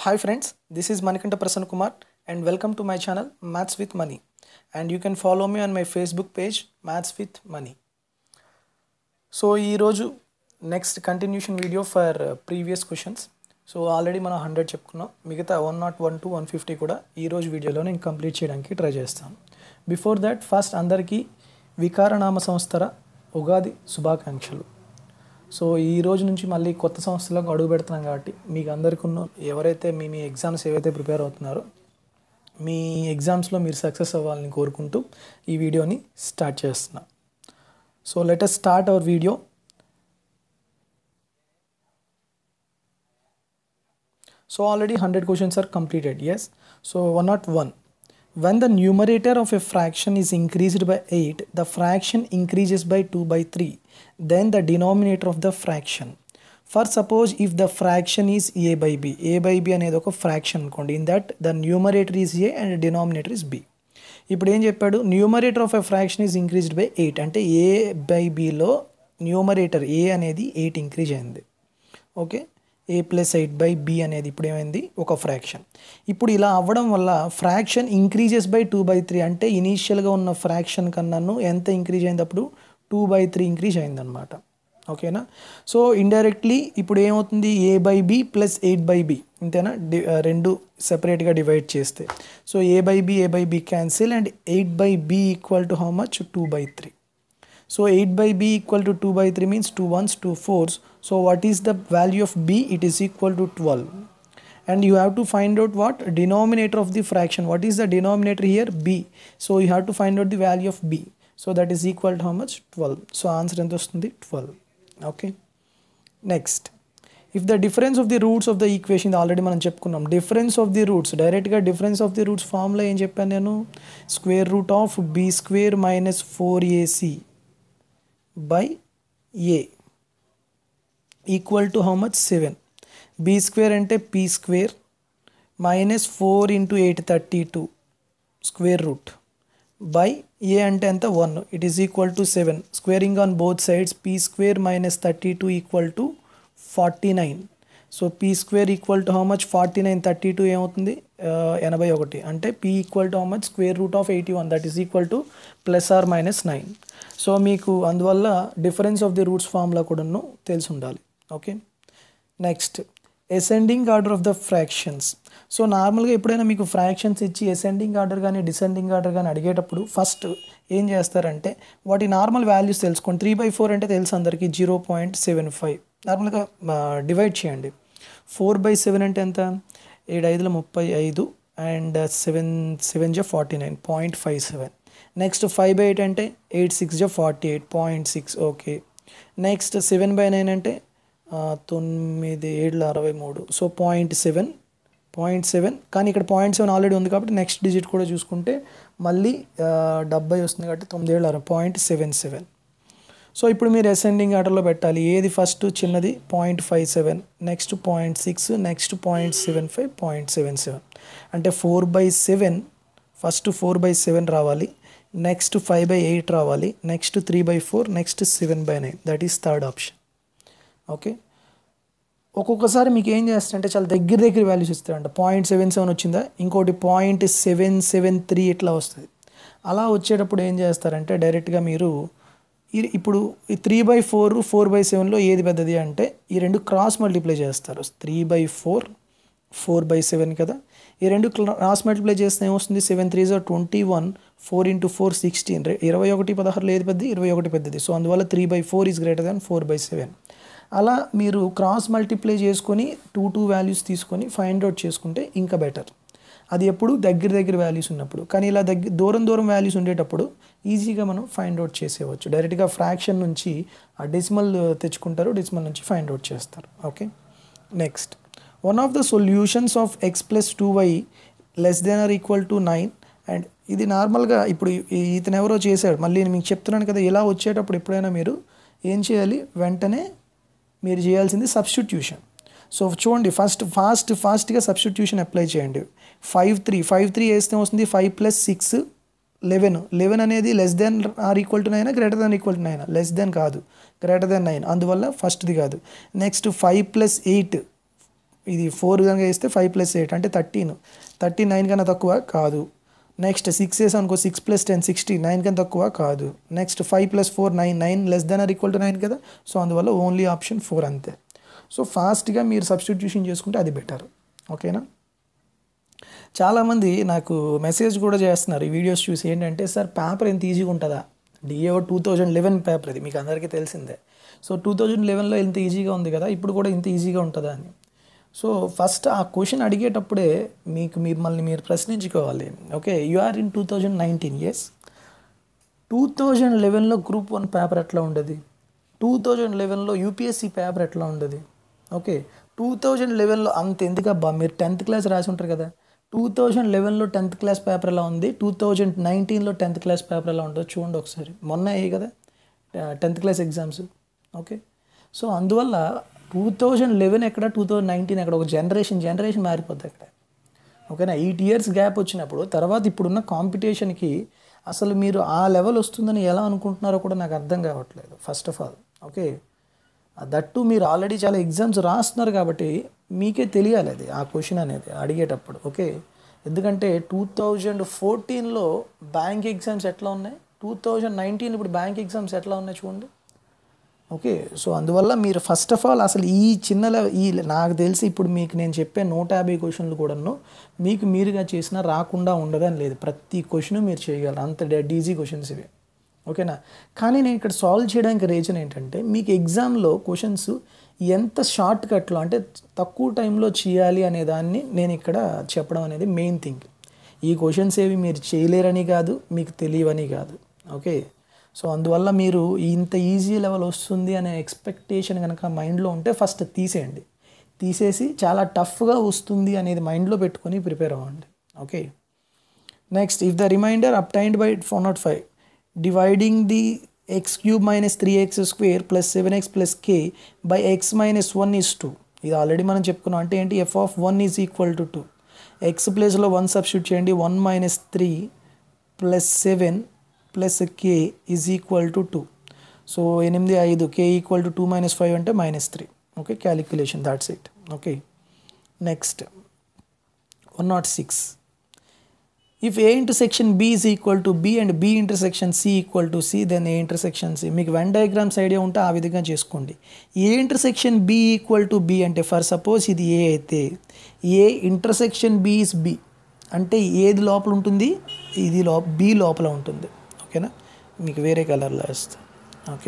Hi friends, this is Manikanta Prasanna Kumar and welcome to my channel Maths with Money. And you can follow me on my Facebook page Maths with Money. So ఈరోజు next continuation video for previous questions so already మనం hundred చెప్పుకున్నాం మిగతా one not one to one fifty కూడా ఈరోజు వీడియోలో నేను complete చేయడానికి try చేస్తాను బిఫోర్ దట్ ఫస్ట్ అందరికీ వికారనామ సంస్థర ఉగాది శుభాకాంక్షలు సో ఈ రోజు నుంచి మళ్ళీ కొత్త సంస్థలకు అడుగు పెడుతున్నాం కాబట్టి మీకు అందరికీ ఉన్న ఎవరైతే మీ మీ ఎగ్జామ్స్ ఏవైతే ప్రిపేర్ అవుతున్నారో మీ ఎగ్జామ్స్లో మీరు సక్సెస్ అవ్వాలని కోరుకుంటూ ఈ వీడియోని స్టార్ట్ చేస్తున్నా so let us start our video so already hundred questions are completed yes so one not one when the numerator of a fraction is increased by 8 the fraction increases by 2 by 3 then the denominator of the fraction for suppose if the fraction is a by b a by b అనేది ఒక fraction అనుకోండి in that the numerator is a and denominator is b ఇప్పుడు ఏం చెప్పాడు numerator of a fraction is increased by eight అంటే a by బిలో numerator a అనేది eight increase అయింది okay a plus eight by b అనేది ఇప్పుడు ఏమైంది ఒక ఫ్రాక్షన్ ఇప్పుడు ఇలా అవ్వడం వల్ల fraction increases by two by three అంటే ఇనీషియల్గా ఉన్న ఫ్రాక్షన్ కన్నాను ఎంత ఇంక్రీజ్ అయింది అప్పుడు టూ బై త్రీ ఇంక్రీజ్ అయిందనమాట ఓకేనా సో ఇండైరెక్ట్లీ ఇప్పుడు ఏమవుతుంది a by B plus eight by b ఇంతేనా డి రెండు సెపరేట్గా డివైడ్ చేస్తే so a by b a by b cancel and eight by b equal to how much two by three So 8 by b equal to 2 by 3 means 2 ones, 2 fours. So what is the value of b? It is equal to 12. And you have to find out what? Denominator of the fraction. What is the denominator here? b. So you have to find out the value of b. So that is equal to how much? 12. So answer ఎంత వస్తుంది 12. Okay. Next. If the difference of the roots of the equation already మనం చెప్పుకున్నాం difference of the roots డైరెక్ట్గా difference of the roots formula ఏం చెప్పాను నేను square root of b square minus four a c by a equal to how much seven b square అంటే p square minus four into eight thirty two square root by a అంటే ఎంత one it is equal to seven squaring on both sides p square minus thirty two equal to forty nine so p square equal to how much forty nine thirty two ఏమవుతుంది ఎనభై ఒకటి అంటే p equal to how much square root of eighty one that is equal to plus or minus nine so మీకు అందువల్ల difference of the roots formula కూడాను తెలిసి ఉండాలి okay next ascending order of the fractions so నార్మల్గా ఎప్పుడైనా మీకు fractions ఇచ్చి ascending order కానీ డిసెండింగ్ ఆర్డర్ కానీ అడిగేటప్పుడు ఫస్ట్ ఏం చేస్తారంటే వాటి నార్మల్ వాల్యూస్ తెలుసుకోండి త్రీ బై ఫోర్ అంటే తెలుసు అందరికీ జీరో పాయింట్ సెవెన్ ఫైవ్ నార్మల్గా డివైడ్ చేయండి ఫోర్ బై సెవెన్ అంటే ఎంత ఏడు ఐదుల ముప్పై ఐదు అండ్ సెవెన్ సెవెన్ జా forty nine point five seven next five by eight అంటే ఎయిట్ సిక్స్ జా forty eight point six okay next seven by nine అంటే తొమ్మిది ఏడుల అరవై మూడు so point seven point seven కానీ ఇక్కడ పాయింట్ సెవెన్ ఆల్రెడీ ఉంది కాబట్టి నెక్స్ట్ డిజిట్ కూడా చూసుకుంటే మళ్ళీ డెబ్బై వస్తుంది కాబట్టి తొమ్మిది ఏళ్ళు అరవై పాయింట్ సెవెన్ సెవెన్ సో ఇప్పుడు మీరు అసెండింగ్ ఆర్డర్లో పెట్టాలి ఏది ఫస్ట్ చిన్నది point five seven next point six next point seven five point seven seven అంటే four by seven first four by seven రావాలి నెక్స్ట్ ఫైవ్ బై ఎయిట్ రావాలి next three by four next seven by nine that is third option okay ఒక్కొక్కసారి మీకు ఏం చేస్తారంటే చాలా దగ్గర దగ్గర వాల్యూస్ ఇస్తారంట పాయింట్ సెవెన్ సెవెన్ వచ్చిందా ఇంకోటి పాయింట్ సెవెన్ సెవెన్ త్రీ ఇట్లా వస్తుంది అలా వచ్చేటప్పుడు ఏం చేస్తారంటే డైరెక్ట్గా మీరు ఇప్పుడు ఈ three by four four by సెవెన్లో ఏది పెద్దది అంటే ఈ రెండు క్రాస్ మల్టిప్లై చేస్తారు three by four four by seven కదా ఈ రెండు క్రాస్ మల్టిప్లై చేస్తే ఏమొస్తుంది సెవెన్ త్రీ జో twenty one four into four sixteen ఇరవై ఒకటి పదహారులో ఏది పెద్దది ఇరవై ఒకటి పెద్దది సో అందువల్ల three by four is greater than four by seven అలా మీరు క్రాస్ మల్టిప్లై చేసుకొని టూ టూ వాల్యూస్ తీసుకొని ఫైండ్ అవుట్ చేసుకుంటే ఇంకా బెటర్ అది ఎప్పుడు దగ్గర దగ్గర వాల్యూస్ ఉన్నప్పుడు కానీ ఇలా దగ్గర దూరం దూరం వాల్యూస్ ఉండేటప్పుడు ఈజీగా మనం ఫైండ్ అవుట్ చేసేవచ్చు డైరెక్ట్గా ఫ్రాక్షన్ నుంచి ఆ డెసిమల్ తెచ్చుకుంటారు డెసిమల్ నుంచి ఫైండ్ అవుట్ చేస్తారు okay next one of the solutions of x plus two y less than or equal to nine and ఇది నార్మల్గా ఇప్పుడు ఇతను ఎవరో చేశాడు మళ్ళీ నేను మీకు చెప్తున్నాను కదా ఇలా వచ్చేటప్పుడు ఎప్పుడైనా మీరు ఏం చేయాలి వెంటనే మీరు చేయాల్సింది సబ్స్టిట్యూషన్ సో చూడండి ఫస్ట్ ఫాస్ట్ ఫాస్ట్గా సబ్స్టిట్యూషన్ అప్లై చేయండి ఫైవ్ త్రీ ఫైవ్ త్రీ వేస్తే వస్తుంది five plus six eleven eleven అనేది less than or equal to nine greater than equal to nine less than కాదు గ్రేటర్ దెన్ నైన్ అందువల్ల ఫస్ట్ది కాదు నెక్స్ట్ ఫైవ్ ప్లస్ ఎయిట్ ఇది four కనుక వేస్తే ఫైవ్ ప్లస్ ఎయిట్ అంటే థర్టీన్ థర్టీ నైన్ కన్నా తక్కువ కాదు నెక్స్ట్ సిక్స్ వేసాం అనుకో six plus ten sixty nine కన్నా తక్కువ కాదు next five plus four nine nine less than or equal to nine కదా సో అందువల్ల ఓన్లీ ఆప్షన్ ఫోర్ అంతే సో ఫాస్ట్గా మీరు సబ్స్టిట్యూషన్ చేసుకుంటే అది బెటర్ ఓకేనా చాలామంది నాకు మెసేజ్ కూడా చేస్తున్నారు ఈ వీడియోస్ చూసి ఏంటంటే సార్ పేపర్ ఎంత ఈజీగా ఉంటుందా DAO two thousand eleven paper ఇది మీకు అందరికీ తెలిసిందే సో టూ థౌజండ్ లెవెన్లో ఇంత ఈజీగా ఉంది కదా ఇప్పుడు కూడా ఇంత ఈజీగా ఉంటుందా అని సో ఫస్ట్ ఆ క్వశ్చన్ అడిగేటప్పుడే మీకు మిమ్మల్ని మీరు ప్రశ్నించుకోవాలి okay you are in two thousand nineteen years two thousand లెవెన్లో గ్రూప్ వన్ పేపర్ ఎట్లా ఉండదు టూ థౌజండ్ లెవెన్లో యూపీఎస్సీ పేపర్ ఎట్లా ఉండదు ఓకే టూ థౌజండ్ లెవెన్లో అంత ఎందుకబ్బా మీరు టెన్త్ క్లాస్ రాసి ఉంటారు కదా టూ థౌజండ్ లెవెన్లో టెన్త్ క్లాస్ పేపర్ ఎలా ఉంది టూ థౌజండ్ నైన్టీన్లో టెన్త్ క్లాస్ పేపర్ ఎలా ఉంటుందో చూడండి ఒకసారి మొన్న అయ్యాయి కదా tenth class exams okay so అందువల్ల టూ థౌజండ్ లెవెన్ ఎక్కడ టూ థౌజండ్ నైన్టీన్ ఎక్కడ ఒక జనరేషన్ జనరేషన్ మారిపోద్ది అక్కడ ఓకేనా ఎయిట్ ఇయర్స్ గ్యాప్ వచ్చినప్పుడు తర్వాత ఇప్పుడున్న కాంపిటీషన్కి అసలు మీరు ఆ లెవెల్ వస్తుందని ఎలా అనుకుంటున్నారో కూడా నాకు అర్థం కావట్లేదు first of all okay that మీరు ఆల్రెడీ చాలా ఎగ్జామ్స్ రాస్తున్నారు కాబట్టి మీకే తెలియాలి అది ఆ క్వశ్చన్ అనేది అడిగేటప్పుడు ఓకే ఎందుకంటే టూ థౌజండ్ ఫోర్టీన్లో బ్యాంక్ ఎగ్జామ్స్ ఎట్లా ఉన్నాయి టూ థౌజండ్ నైన్టీన్ ఇప్పుడు బ్యాంక్ ఎగ్జామ్స్ ఎట్లా ఉన్నాయి చూడండి ఓకే సో అందువల్ల మీరు ఫస్ట్ ఆఫ్ ఆల్ అసలు ఈ చిన్న లెవ- ఈ నాకు తెలిసి ఇప్పుడు మీకు నేను చెప్పే నూట యాభై క్వశ్చన్లు కూడాను మీకు మీరుగా చేసినా రాకుండా ఉండదని లేదు ప్రతి క్వశ్చన్ మీరు చేయగలరు అంత డెడ్ ఈజీ క్వశ్చన్స్ ఇవి ఓకేనా కానీ నేను ఇక్కడ సాల్వ్ చేయడానికి రీజన్ ఏంటంటే మీకు ఎగ్జామ్లో క్వశ్చన్స్ ఎంత షార్ట్ కట్లో అంటే తక్కువ టైంలో చేయాలి అనే దాన్ని నేను ఇక్కడ చెప్పడం అనేది మెయిన్ థింగ్ ఈ క్వశ్చన్స్ ఏవి మీరు చేయలేరని కాదు మీకు తెలియవని కాదు ఓకే సో అందువల్ల మీరు ఇంత ఈజీ లెవెల్ వస్తుంది అనే ఎక్స్పెక్టేషన్ కనుక మైండ్లో ఉంటే ఫస్ట్ తీసేయండి తీసేసి చాలా టఫ్గా వస్తుంది అనేది మైండ్లో పెట్టుకొని ప్రిపేర్ అవ్వండి okay next if the remainder obtained by four not five dividing the x cube minus three x square plus seven x plus k by x minus one is two ఇది ఆల్రెడీ మనం చెప్పుకున్నాం అంటే ఏంటి f of one is equal to two x ప్లేస్లో one substitute చేయండి one minus three plus seven plus k is equal to two so ఎనిమిది ఐదు k equal to two minus five అంటే minus three okay calculation that's it okay next one not six if a intersection b is equal to b and b intersection c equal to c then a intersection c మీకు Venn diagrams idea ఉంటే ఆ విధంగా చేసుకోండి a intersection b equal to b అంటే for suppose ఇది a అయితే a intersection b is b అంటే ఏది లోపల ఉంటుంది ఇది లో బి లోపల ఉంటుంది ఓకేనా మీకు వేరే కలర్లో వేస్తా ఓకే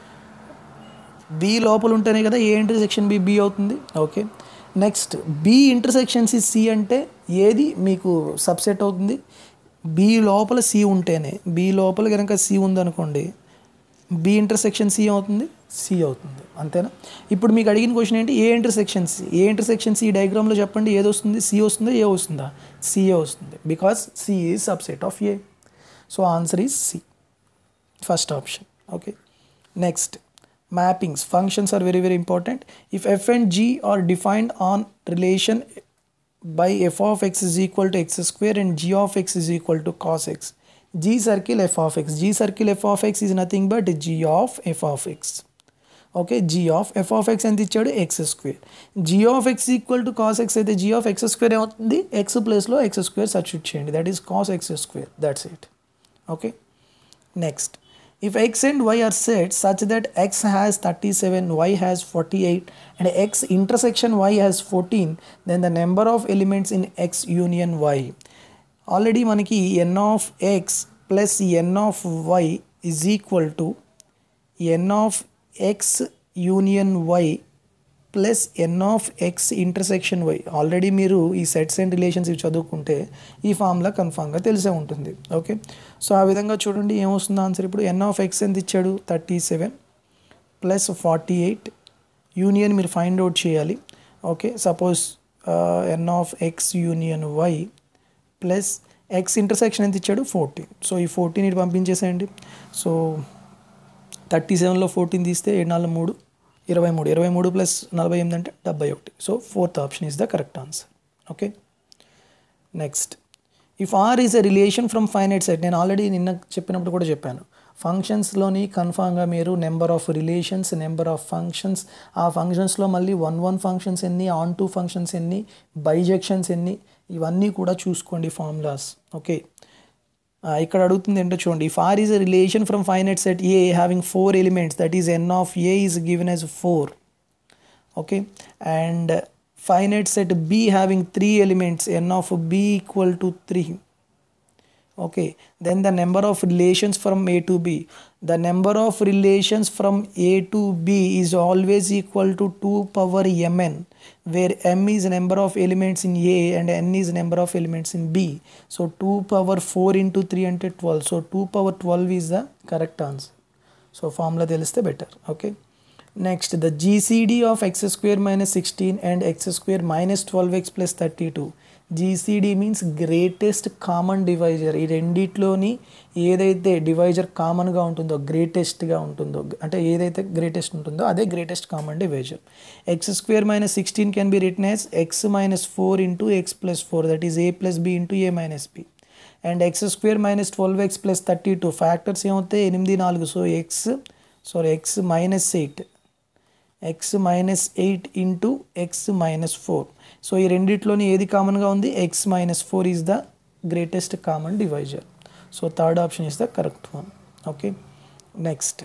బి లోపల ఉంటేనే కదా ఏ ఇంటర్సెక్షన్ బి బి అవుతుంది okay next b intersection c c అంటే ఏది మీకు సబ్సెట్ అవుతుంది బి లోపల సి ఉంటేనే బి లోపల కనుక సి ఉందనుకోండి బి ఇంటర్సెక్షన్ సి అవుతుంది సి అవుతుంది అంతేనా ఇప్పుడు మీకు అడిగిన క్వశ్చన్ ఏంటి a intersection c a intersection c డయాగ్రామ్లో చెప్పండి ఏది వస్తుంది సి వస్తుందా ఏ వస్తుందా సిఏ వస్తుంది because c is subset of a so answer is c first option okay next mappings functions are very very important if f and g are defined on relation by f of x is equal to x square and g of x is equal to cos x g circle f of x g circle f of x is nothing but g of f of x okay g of f of x ఎంత ఇచ్చాడు x square g of x equal to cos x అయితే g of x square ఏమవుతుంది x ప్లేస్లో x square substitute చేయండి that is cos x square that's it okay next if x and y are set such that x has 37 y has 48 and x intersection y has 14 then the number of elements in x union y already మనకి n of x plus n of y is equal to n of x union y plus n of x intersection y already మీరు ఈ sets and relations ఇవి చదువుకుంటే ఈ formula కన్ఫామ్గా తెలిసే ఉంటుంది okay so ఆ విధంగా చూడండి ఏమొస్తుంది ఆన్సర్ ఇప్పుడు ఎన్ ఆఫ్ ఎక్స్ ఎంత ఇచ్చాడు thirty seven plus forty eight union మీరు ఫైండ్ అవుట్ చేయాలి okay suppose n of x union y plus x intersection ఎంత ఇచ్చాడు ఫోర్టీన్ సో ఈ ఫోర్టీన్ ఇటు పంపించేసేయండి సో థర్టీ సెవెన్లో ఫోర్టీన్ తీస్తే ఏడు నాలుగు మూడు ఇరవై మూడు ఇరవై మూడు ప్లస్ నలభై ఎనిమిది అంటే డెబ్బై ఒకటి so fourth option is the correct answer okay next if r is a relation from finite set నేను ఆల్రెడీ నిన్న చెప్పినప్పుడు కూడా చెప్పాను ఫంక్షన్స్లోని కన్ఫామ్గా మీరు number of relations number of functions ఆ ఫంక్షన్స్లో మళ్ళీ వన్ వన్ ఫంక్షన్స్ ఎన్ని ఆన్ టూ ఫంక్షన్స్ ఎన్ని బైజెక్షన్స్ ఎన్ని ఇవన్నీ కూడా చూసుకోండి ఫార్ములాస్ ఓకే ఇక్కడ అడుగుతుంది ఏంటో చూడండి if r is a relation from finite set a having four elements that is n of a is given as four okay and finite set b having three elements n of b equal to 3 okay then the number of relations from a to b the number of relations from a to b is always equal to 2 power mn where m is number of elements in a and n is number of elements in b so 2 power 4 into 3 అంటే 12 so 2 power 12 is the correct answer so formula తెలిస్తే better okay Next, the GCD of x square minus 16 and x square minus 12x plus 32. GCD means greatest common divisor ఈ రెండిట్లోని ఏదైతే divisor కామన్గా ఉంటుందో గ్రేటెస్ట్గా ఉంటుందో అంటే ఏదైతే గ్రేటెస్ట్ ఉంటుందో అదే greatest common divisor x square minus sixteen can be written as x minus four into x plus four that is a plus b into a minus b and x square minus twelve x plus thirty two factors ఏమవుతాయి ఎనిమిది నాలుగు so x sorry x minus eight x minus eight into x minus four so ఈ రెండిట్లోని ఏది కామన్గా ఉంది x minus four is the greatest common divisor so third option is the correct one okay next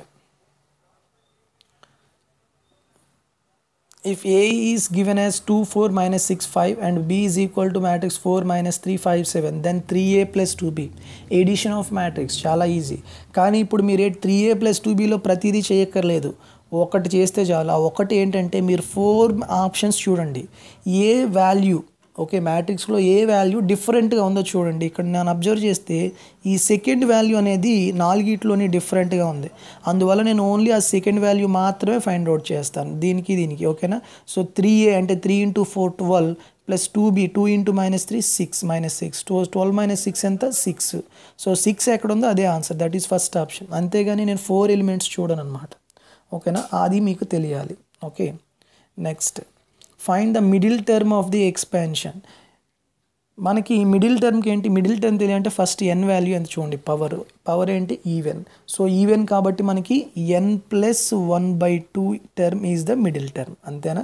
if A is given as 2, 4, minus 6, 5 and B is equal to matrix 4, minus 3, 5, 7 then 3A plus 2B addition of matrix చాలా easy కానీ ఇప్పుడు మీరు three A plus two బీలో ప్రతిదీ చేయక్కర్లేదు ఒకటి చేస్తే చాలు ఆ ఒకటి ఏంటంటే మీరు ఫోర్ ఆప్షన్స్ చూడండి ఏ వాల్యూ ఓకే మ్యాట్రిక్స్లో ఏ వాల్యూ డిఫరెంట్గా ఉందో చూడండి ఇక్కడ నేను అబ్జర్వ్ చేస్తే ఈ సెకండ్ వాల్యూ అనేది నాలుగిట్లోని డిఫరెంట్గా ఉంది అందువల్ల నేను ఓన్లీ ఆ సెకండ్ వాల్యూ మాత్రమే ఫైండ్ అవుట్ చేస్తాను దీనికి దీనికి ఓకేనా సో త్రీ ఏ అంటే three into four twelve plus two B two into minus three six minus six two twelve minus six ఎంత సిక్స్ సో సిక్స్ ఎక్కడ ఉందో అదే answer that is first option అంతేగాని నేను ఫోర్ ఎలిమెంట్స్ చూడను అనమాట ఓకేనా అది మీకు తెలియాలి okay next find the middle term of the expansion మనకి మిడిల్ టర్మ్కి ఏంటి మిడిల్ టర్మ్ తెలియాలంటే ఫస్ట్ ఎన్ వాల్యూ ఎంత చూడండి పవర్ పవర్ ఏంటి ఈవెన్ సో ఈవెన్ కాబట్టి మనకి n plus one by two term is the middle term అంతేనా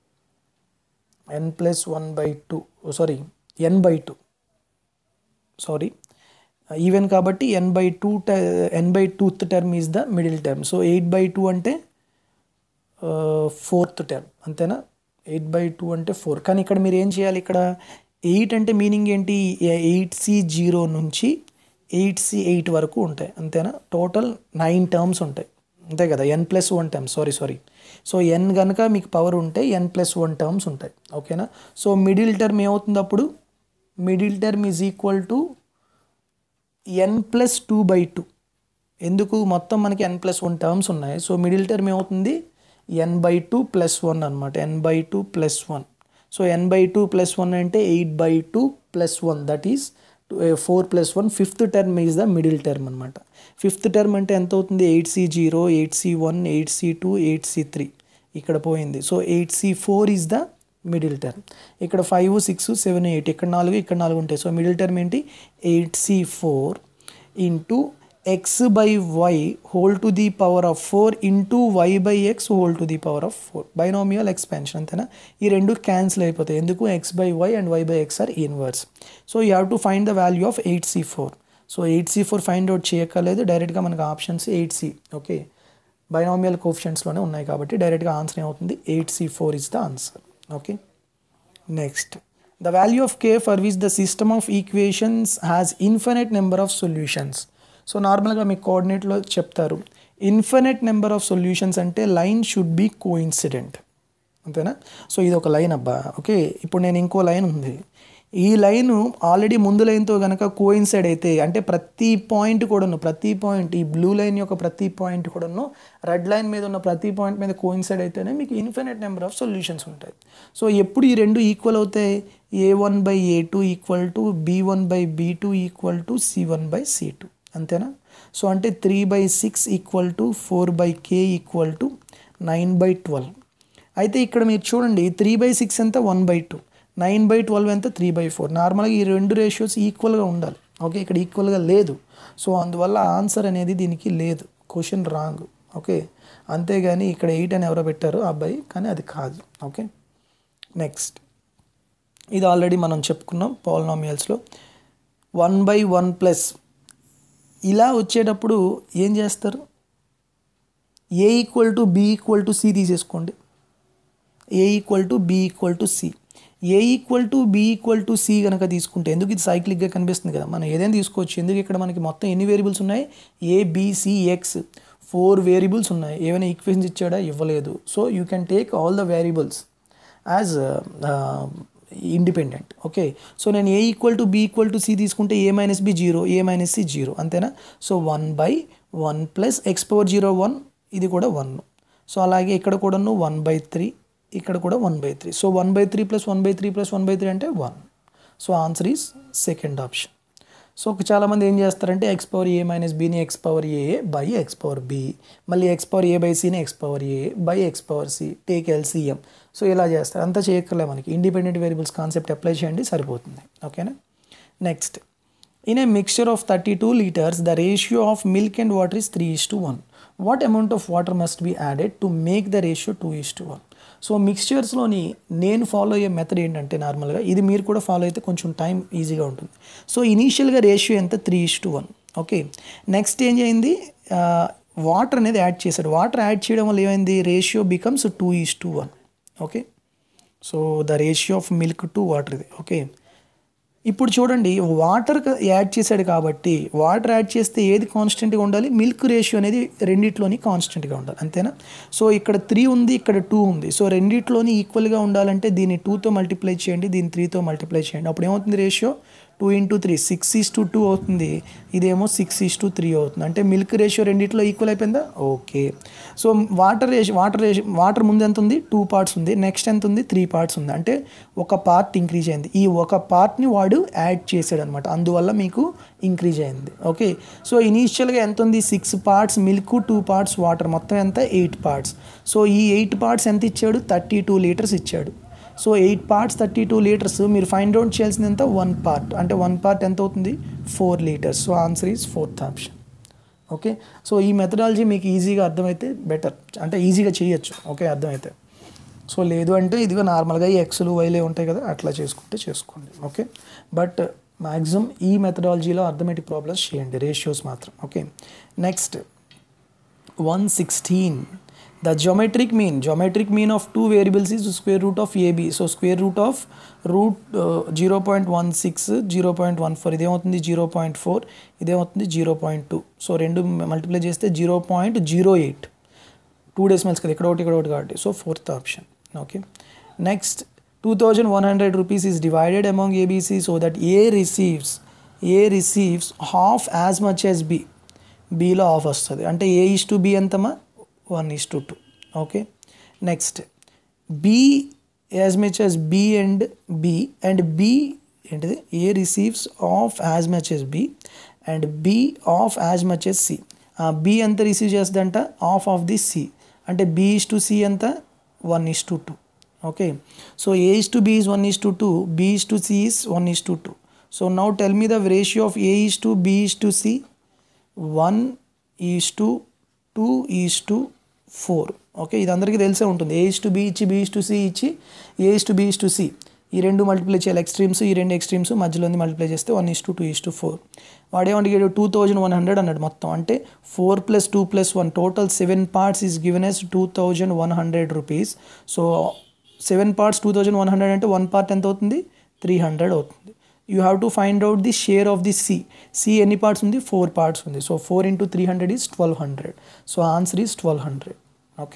n plus one by two sorry n by two sorry even కాబట్టి n by two n by twoth term is the middle term so eight by two అంటే fourth term అంతేనా eight by two అంటే four కానీ ఇక్కడ మీరు ఏం చేయాలి ఇక్కడ ఎయిట్ అంటే మీనింగ్ ఏంటి ఎయిట్ సి జీరో నుంచి ఎయిట్ సి ఎయిట్ వరకు ఉంటాయి అంతేనా టోటల్ నైన్ టర్మ్స్ ఉంటాయి అంతే కదా n plus one term sorry sorry so n కనుక మీకు పవర్ ఉంటే ఎన్ ప్లస్ వన్ టర్మ్స్ ఉంటాయి ఓకేనా సో మిడిల్ టర్మ్ ఏమవుతుంది అప్పుడు middle term is equal to n plus two by two ఎందుకు మొత్తం మనకి ఎన్ ప్లస్ వన్ టర్మ్స్ ఉన్నాయి సో మిడిల్ టర్మ్ ఏమవుతుంది n by two plus one అనమాట n by two plus one so n by two plus one అంటే eight by two plus one that is four plus one fifth term is the middle term అనమాట fifth term అంటే ఎంత అవుతుంది eight C zero eight C one eight C two eight C three ఇక్కడ పోయింది so eight C four is the middle term ఇక్కడ five six seven eight ఇక్కడ నాలుగు ఇక్కడ నాలుగు ఉంటాయి సో మిడిల్ టర్మ్ ఏంటి eight C four into X by Y whole to the power of four into Y by X whole to the power of four binomial expansion అంతేనా ఈ రెండు cancel అయిపోతాయి ఎందుకు X by Y and Y by X are inverse so you have to find the value of eight C four so eight C four find out చేయక్కర్లేదు డైరెక్ట్గా మనకు options eight C okay binomial కోఫిషియన్స్లోనే ఉన్నాయి కాబట్టి డైరెక్ట్గా answer ఏమవుతుంది eight C four is the answer okay next the value of K for which the system of equations has infinite number of solutions so నార్మల్గా మీకు కోఆర్డినేట్లో చెప్తారు ఇన్ఫినిట్ నెంబర్ ఆఫ్ సొల్యూషన్స్ అంటే లైన్ షుడ్ బి కోఇన్సిడెంట్ అంతేనా so ఇది ఒక line అబ్బా okay ఇప్పుడు నేను ఇంకో లైన్ ఉంది ఈ లైన్ ఆల్రెడీ ముందు లైన్తో కనుక కోయిన్సైడ్ అయితే అంటే ప్రతి పాయింట్ కూడాను ప్రతి పాయింట్ ఈ బ్లూ లైన్ యొక్క ప్రతి పాయింట్ కూడాను రెడ్ లైన్ మీద ఉన్న ప్రతి పాయింట్ మీద కోయిన్సైడ్ అయితేనే మీకు ఇన్ఫినిట్ నెంబర్ ఆఫ్ సొల్యూషన్స్ ఉంటాయి సో ఎప్పుడు ఈ రెండు ఈక్వల్ అవుతాయి A one by A two equal to B one by B two equal to C one by C two అంతేనా సో అంటే three by six equal to four by K equal to nine by twelve అయితే ఇక్కడ మీరు చూడండి three by six ఎంత one by two nine by twelve ఎంత three by four నార్మల్గా ఈ రెండు రేషియోస్ ఈక్వల్గా ఉండాలి ఓకే ఇక్కడ ఈక్వల్గా లేదు సో అందువల్ల ఆన్సర్ అనేది దీనికి లేదు క్వశ్చన్ రాంగ్ ఓకే అంతేగాని ఇక్కడ ఎయిట్ అని ఎవరో పెట్టారు ఆ అబ్బాయి కానీ అది కాదు ఓకే నెక్స్ట్ ఇది ఆల్రెడీ మనం చెప్పుకున్నాం పాలినామియల్స్లో వన్ బై వన్ ప్లస్ ఇలా వచ్చేటప్పుడు ఏం చేస్తారు A equal to B equal to C తీసేసుకోండి A equal to B equal to C A equal to B equal to C కనుక తీసుకుంటే ఎందుకు ఇది సైక్లిక్గా కనిపిస్తుంది కదా మనం ఏదైనా తీసుకోవచ్చు ఎందుకు ఇక్కడ మనకి మొత్తం ఎన్ని వేరియబుల్స్ ఉన్నాయి A BC X four variables ఉన్నాయి ఏమైనా ఈక్వేషన్స్ ఇచ్చాడా ఇవ్వలేదు so you can take all the variables as independent okay so నేను A equal to B equal to C తీసుకుంటే A minus B zero A minus C zero అంతేనా so one by one plus X power zero one ఇది కూడా one so అలాగే ఇక్కడ కూడాను one by three ఇక్కడ కూడా one by three so one by three plus one by three plus one by three అంటే one so answer is second option so చాలామంది ఏం చేస్తారంటే ఎక్స్ పవర్ ఏ మైనస్ బీని X power A by X power B మళ్ళీ X power A by సిని X power A by X power C take LCM so ఇలా చేస్తారు అంతా చేయక్కర్లే మనకి ఇండిపెండెంట్ వేరియబుల్స్ కాన్సెప్ట్ అప్లై చేయండి సరిపోతుంది ఓకేనా next in a mixture of thirty two litres the ratio of milk and water is three is to one what amount of water must be added to make the ratio two is to one so మిక్స్చర్స్లోని నేను follow అయ్యే method ఏంటంటే నార్మల్గా ఇది మీరు కూడా follow అయితే కొంచెం టైం ఈజీగా ఉంటుంది సో ఇనీషియల్గా రేషియో ఎంత three is to one okay next ఏం చేయింది వాటర్ అనేది యాడ్ చేశాడు వాటర్ యాడ్ చేయడం వల్ల ఏమైంది ratio becomes two is to one okay so the ratio of milk to water ఇది ఓకే ఇప్పుడు చూడండి వాటర్ యాడ్ చేశాడు కాబట్టి వాటర్ యాడ్ చేస్తే ఏది కాన్స్టెంట్గా ఉండాలి మిల్క్ రేషియో అనేది రెండిట్లోని కాన్స్టెంట్గా ఉండాలి అంతేనా సో ఇక్కడ త్రీ ఉంది ఇక్కడ టూ ఉంది సో రెండిట్లోని ఈక్వల్గా ఉండాలంటే దీన్ని టూతో మల్టిప్లై చేయండి దీన్ని త్రీతో మల్టిప్లై చేయండి అప్పుడు ఏమవుతుంది ratio two into three six is to two అవుతుంది ఇదేమో సిక్స్ ఈస్ టు త్రీ అవుతుంది అంటే మిల్క్ రేషియో రెండిట్లో ఈక్వల్ అయిపోయిందా okay so water ratio water ratio water ముందు ఎంత ఉంది టూ పార్ట్స్ ఉంది నెక్స్ట్ ఎంత ఉంది త్రీ పార్ట్స్ ఉంది అంటే ఒక పార్ట్ ఇంక్రీజ్ అయింది ఈ ఒక పార్ట్ని వాడు యాడ్ చేశాడు అనమాట అందువల్ల మీకు ఇంక్రీజ్ అయింది ఓకే సో ఇనీషియల్గా ఎంత ఉంది six parts milk two parts water మొత్తం ఎంత ఎయిట్ పార్ట్స్ సో ఈ ఎయిట్ పార్ట్స్ ఎంత ఇచ్చాడు థర్టీ టూ లీటర్స్ ఇచ్చాడు so eight parts thirty two litres మీరు ఫైండ్ అవుట్ చేయాల్సింది ఎంత వన్ పార్ట్ అంటే వన్ పార్ట్ ఎంత అవుతుంది four litres so answer is fourth option okay so ఈ మెథడాలజీ మీకు ఈజీగా అర్థమైతే బెటర్ అంటే ఈజీగా చేయొచ్చు ఓకే అర్థమైతే సో లేదు అంటే ఇదిగో నార్మల్గా ఈ ఎక్స్లు వైలే ఉంటాయి కదా అట్లా చేసుకుంటే చేసుకోండి ఓకే బట్ మ్యాక్సిమం ఈ మెథడాలజీలో అర్థమెటిక్ ప్రాబ్లమ్స్ చేయండి రేషియోస్ మాత్రం okay next one sixteen the geometric mean geometric mean of two variables is square root of ab so square root of root uh, 0.16 0.14 ఇదేమవుతుంది జీరో పాయింట్ ఫోర్ ఇదేమవుతుంది zero point two so రెండు multiply చేస్తే zero point zero eight two decimals కదా ఇక్కడ ఒకటి ఇక్కడ ఒకటి కాబట్టి so fourth option okay next two thousand one hundred rupees is divided among ABC so that A receives A receives half as much as B బీలో half వస్తుంది అంటే A is to B ఎంతమా one is to two okay next B as much as B and B and B ఏంటిది A receives half as much as B and B half as much as C B ఎంత receive చేస్తుందంట half of the C అంటే B is to C ఎంత one is to two okay so A is to B is one is to two B is to C is one is to two so now tell me the ratio of A is to B is to C one is to two is to four okay ఇది అందరికీ తెలిసే ఉంటుంది A is to B ఇచ్చి B is to C ఇచ్చి A is to B is to C ఈ రెండు multiply చేయాలి extremes ఈ రెండు ఎక్స్ట్రీమ్స్ మధ్యలో మల్టిప్లై చేస్తే one is to two is to four వాడేమంటే టూ థౌజండ్ వన్ హండ్రెడ్ అన్నాడు మొత్తం అంటే four plus two plus one total seven parts is given as two thousand one hundred rupees so seven parts two thousand one hundred అంటే one part ఎంత అవుతుంది three hundred అవుతుంది you have to find out the share of the C C ఎన్ని parts ఉంది four parts ఉంది so four into three hundred is twelve hundred so answer is twelve hundred okay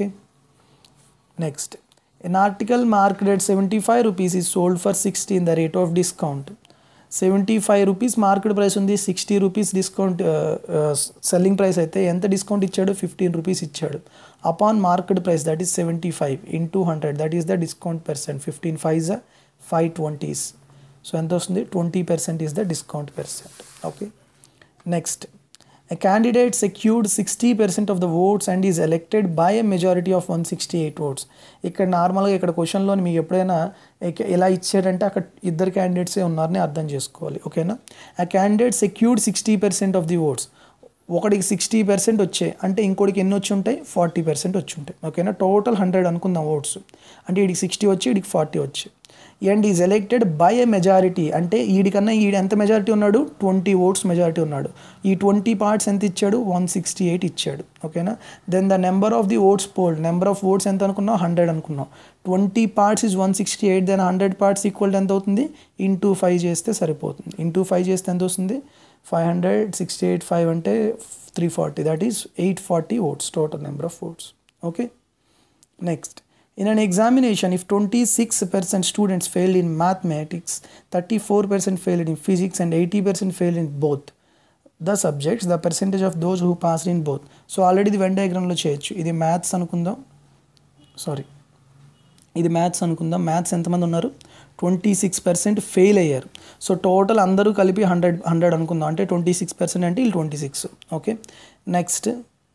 next an article market at seventy five rupees is sold for sixty in the rate of discount seventy five rupees market price ఉంది sixty rupees discount selling price అయితే ఎంత discount ఇచ్చాడు fifteen rupees ఇచ్చాడు upon market price that is seventy five into hundred that is the discount percent fifteen five జ five twenties so ఎంత వస్తుంది twenty percent is the discount percent okay next A candidate secured 60% of the votes and is elected by a majority of 168 votes. ఇక్కడ నార్మల్గా ఇక్కడ క్వశ్చన్లో మీకు ఎప్పుడైనా ఎక- ఎలా ఇచ్చారంటే అక్కడ ఇద్దరు క్యాండిడేట్సే ఉన్నారని అర్థం చేసుకోవాలి ఓకేనా ఆ candidate secured sixty percent of the votes ఒకడికి సిక్స్టీ పర్సెంట్ వచ్చాయి అంటే ఇంకోటికి ఎన్ని వచ్చి ఉంటాయి ఫార్టీ పర్సెంట్ వచ్చి ఉంటాయి ఓకేనా టోటల్ హండ్రెడ్ అనుకుందాం ఓట్స్ అంటే వీడికి సిక్స్టీ వచ్చి వీడికి ఫార్టీ వచ్చి and is elected by a majority అంటే వీడికన్నా ఈడు ఎంత మెజారిటీ ఉన్నాడు ట్వంటీ ఓట్స్ మెజారిటీ ఉన్నాడు ఈ ట్వంటీ పార్ట్స్ ఎంత ఇచ్చాడు వన్ సిక్స్టీ ఎయిట్ ఇచ్చాడు ఓకేనా then the number of the votes polled number of votes ఎంత అనుకున్నాం హండ్రెడ్ అనుకున్నాం twenty parts is one sixty eight then hundred parts equal ఎంత అవుతుంది ఇంటూ ఫైవ్ చేస్తే సరిపోతుంది ఇంటూ ఫైవ్ చేస్తే ఎంత వస్తుంది five hundred sixty eight five అంటే three forty that is eight forty votes total number of votes okay next In an examination, if 26% students failed in mathematics, 34% failed in physics, and 80% failed in both the subjects, the percentage of those who passed in both. So already ఇది Venn డయాగ్రామ్లో చేయొచ్చు ఇది maths అనుకుందాం sorry ఇది maths అనుకుందాం maths ఎంతమంది ఉన్నారు twenty six percent fail అయ్యారు సో టోటల్ అందరూ కలిపి హండ్రెడ్ హండ్రెడ్ అనుకుందాం అంటే ట్వంటీ సిక్స్ పర్సెంట్ అంటే వీళ్ళు ట్వంటీ సిక్స్ ఓకే నెక్స్ట్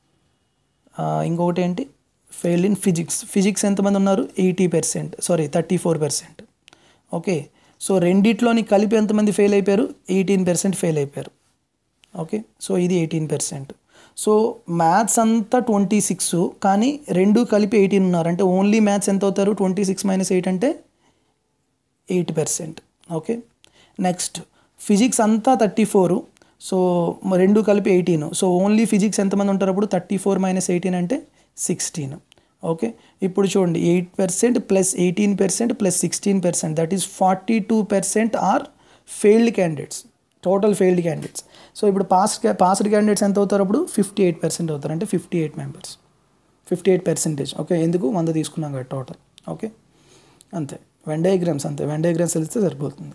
ఇంకొకటి ఏంటి ఫెయిల్డ్ ఇన్ ఫిజిక్స్ ఫిజిక్స్ ఎంతమంది ఉన్నారు eighty percent sorry thirty four percent okay so రెండిట్లోని కలిపి ఎంతమంది ఫెయిల్ అయిపోయారు ఎయిటీన్ పర్సెంట్ ఫెయిల్ అయిపోయారు ఓకే సో ఇది ఎయిటీన్ పర్సెంట్ సో మ్యాథ్స్ అంతా ట్వంటీ సిక్స్ కానీ రెండు కలిపి ఎయిటీన్ ఉన్నారు అంటే ఓన్లీ మ్యాథ్స్ ఎంత అవుతారు ట్వంటీ సిక్స్ మైనస్ ఎయిట్ అంటే eight percent okay next physics అంతా థర్టీ ఫోరు సో మ- రెండు కలిపి ఎయిటీన్ సో ఓన్లీ ఫిజిక్స్ ఎంతమంది ఉంటారు అప్పుడు థర్టీ ఫోర్ మైనస్ ఎయిటీన్ అంటే సిక్స్టీన్ ఓకే ఇప్పుడు చూడండి eight percent plus eighteen percent plus sixteen percent that is forty two percent are failed candidates total failed candidates so ఇప్పుడు పాస్ పాస్డ్ క్యాండిడేట్స్ ఎంత అవుతారు అప్పుడు ఫిఫ్టీ ఎయిట్ పర్సెంట్ అవుతారు అంటే fifty eight members fifty eight percentage okay ఎందుకు వంద తీసుకున్నాం కదా టోటల్ ఓకే అంతే వెన్ డయాగ్రామ్స్ అంతే వెన్ డయాగ్రామ్స్ తెలిస్తే సరిపోతుంది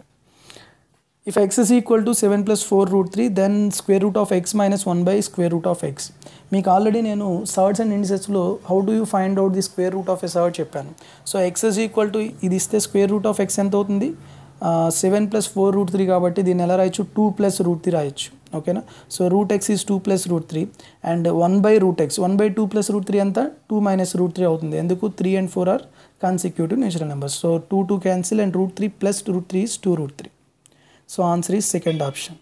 if x is equal to seven plus four root three then square root of x minus one by square root of x మీకు already నేను సర్డ్స్ అండ్ ఇండిసెస్లో how do you find out the square root of a surd చెప్పాను so x is equal to ఇది ఇస్తే square root of x ఎంత అవుతుంది seven plus four root three కాబట్టి దీన్ని ఎలా రాయొచ్చు టూ ప్లస్ రూట్ త్రీ రాయొచ్చు ఓకేనా so root x is two plus root three and one by root x one by two plus root three అంతా two minus root three అవుతుంది ఎందుకు three and four are consecutive natural numbers so two two cancel and root three plus root three is two root three so answer is second option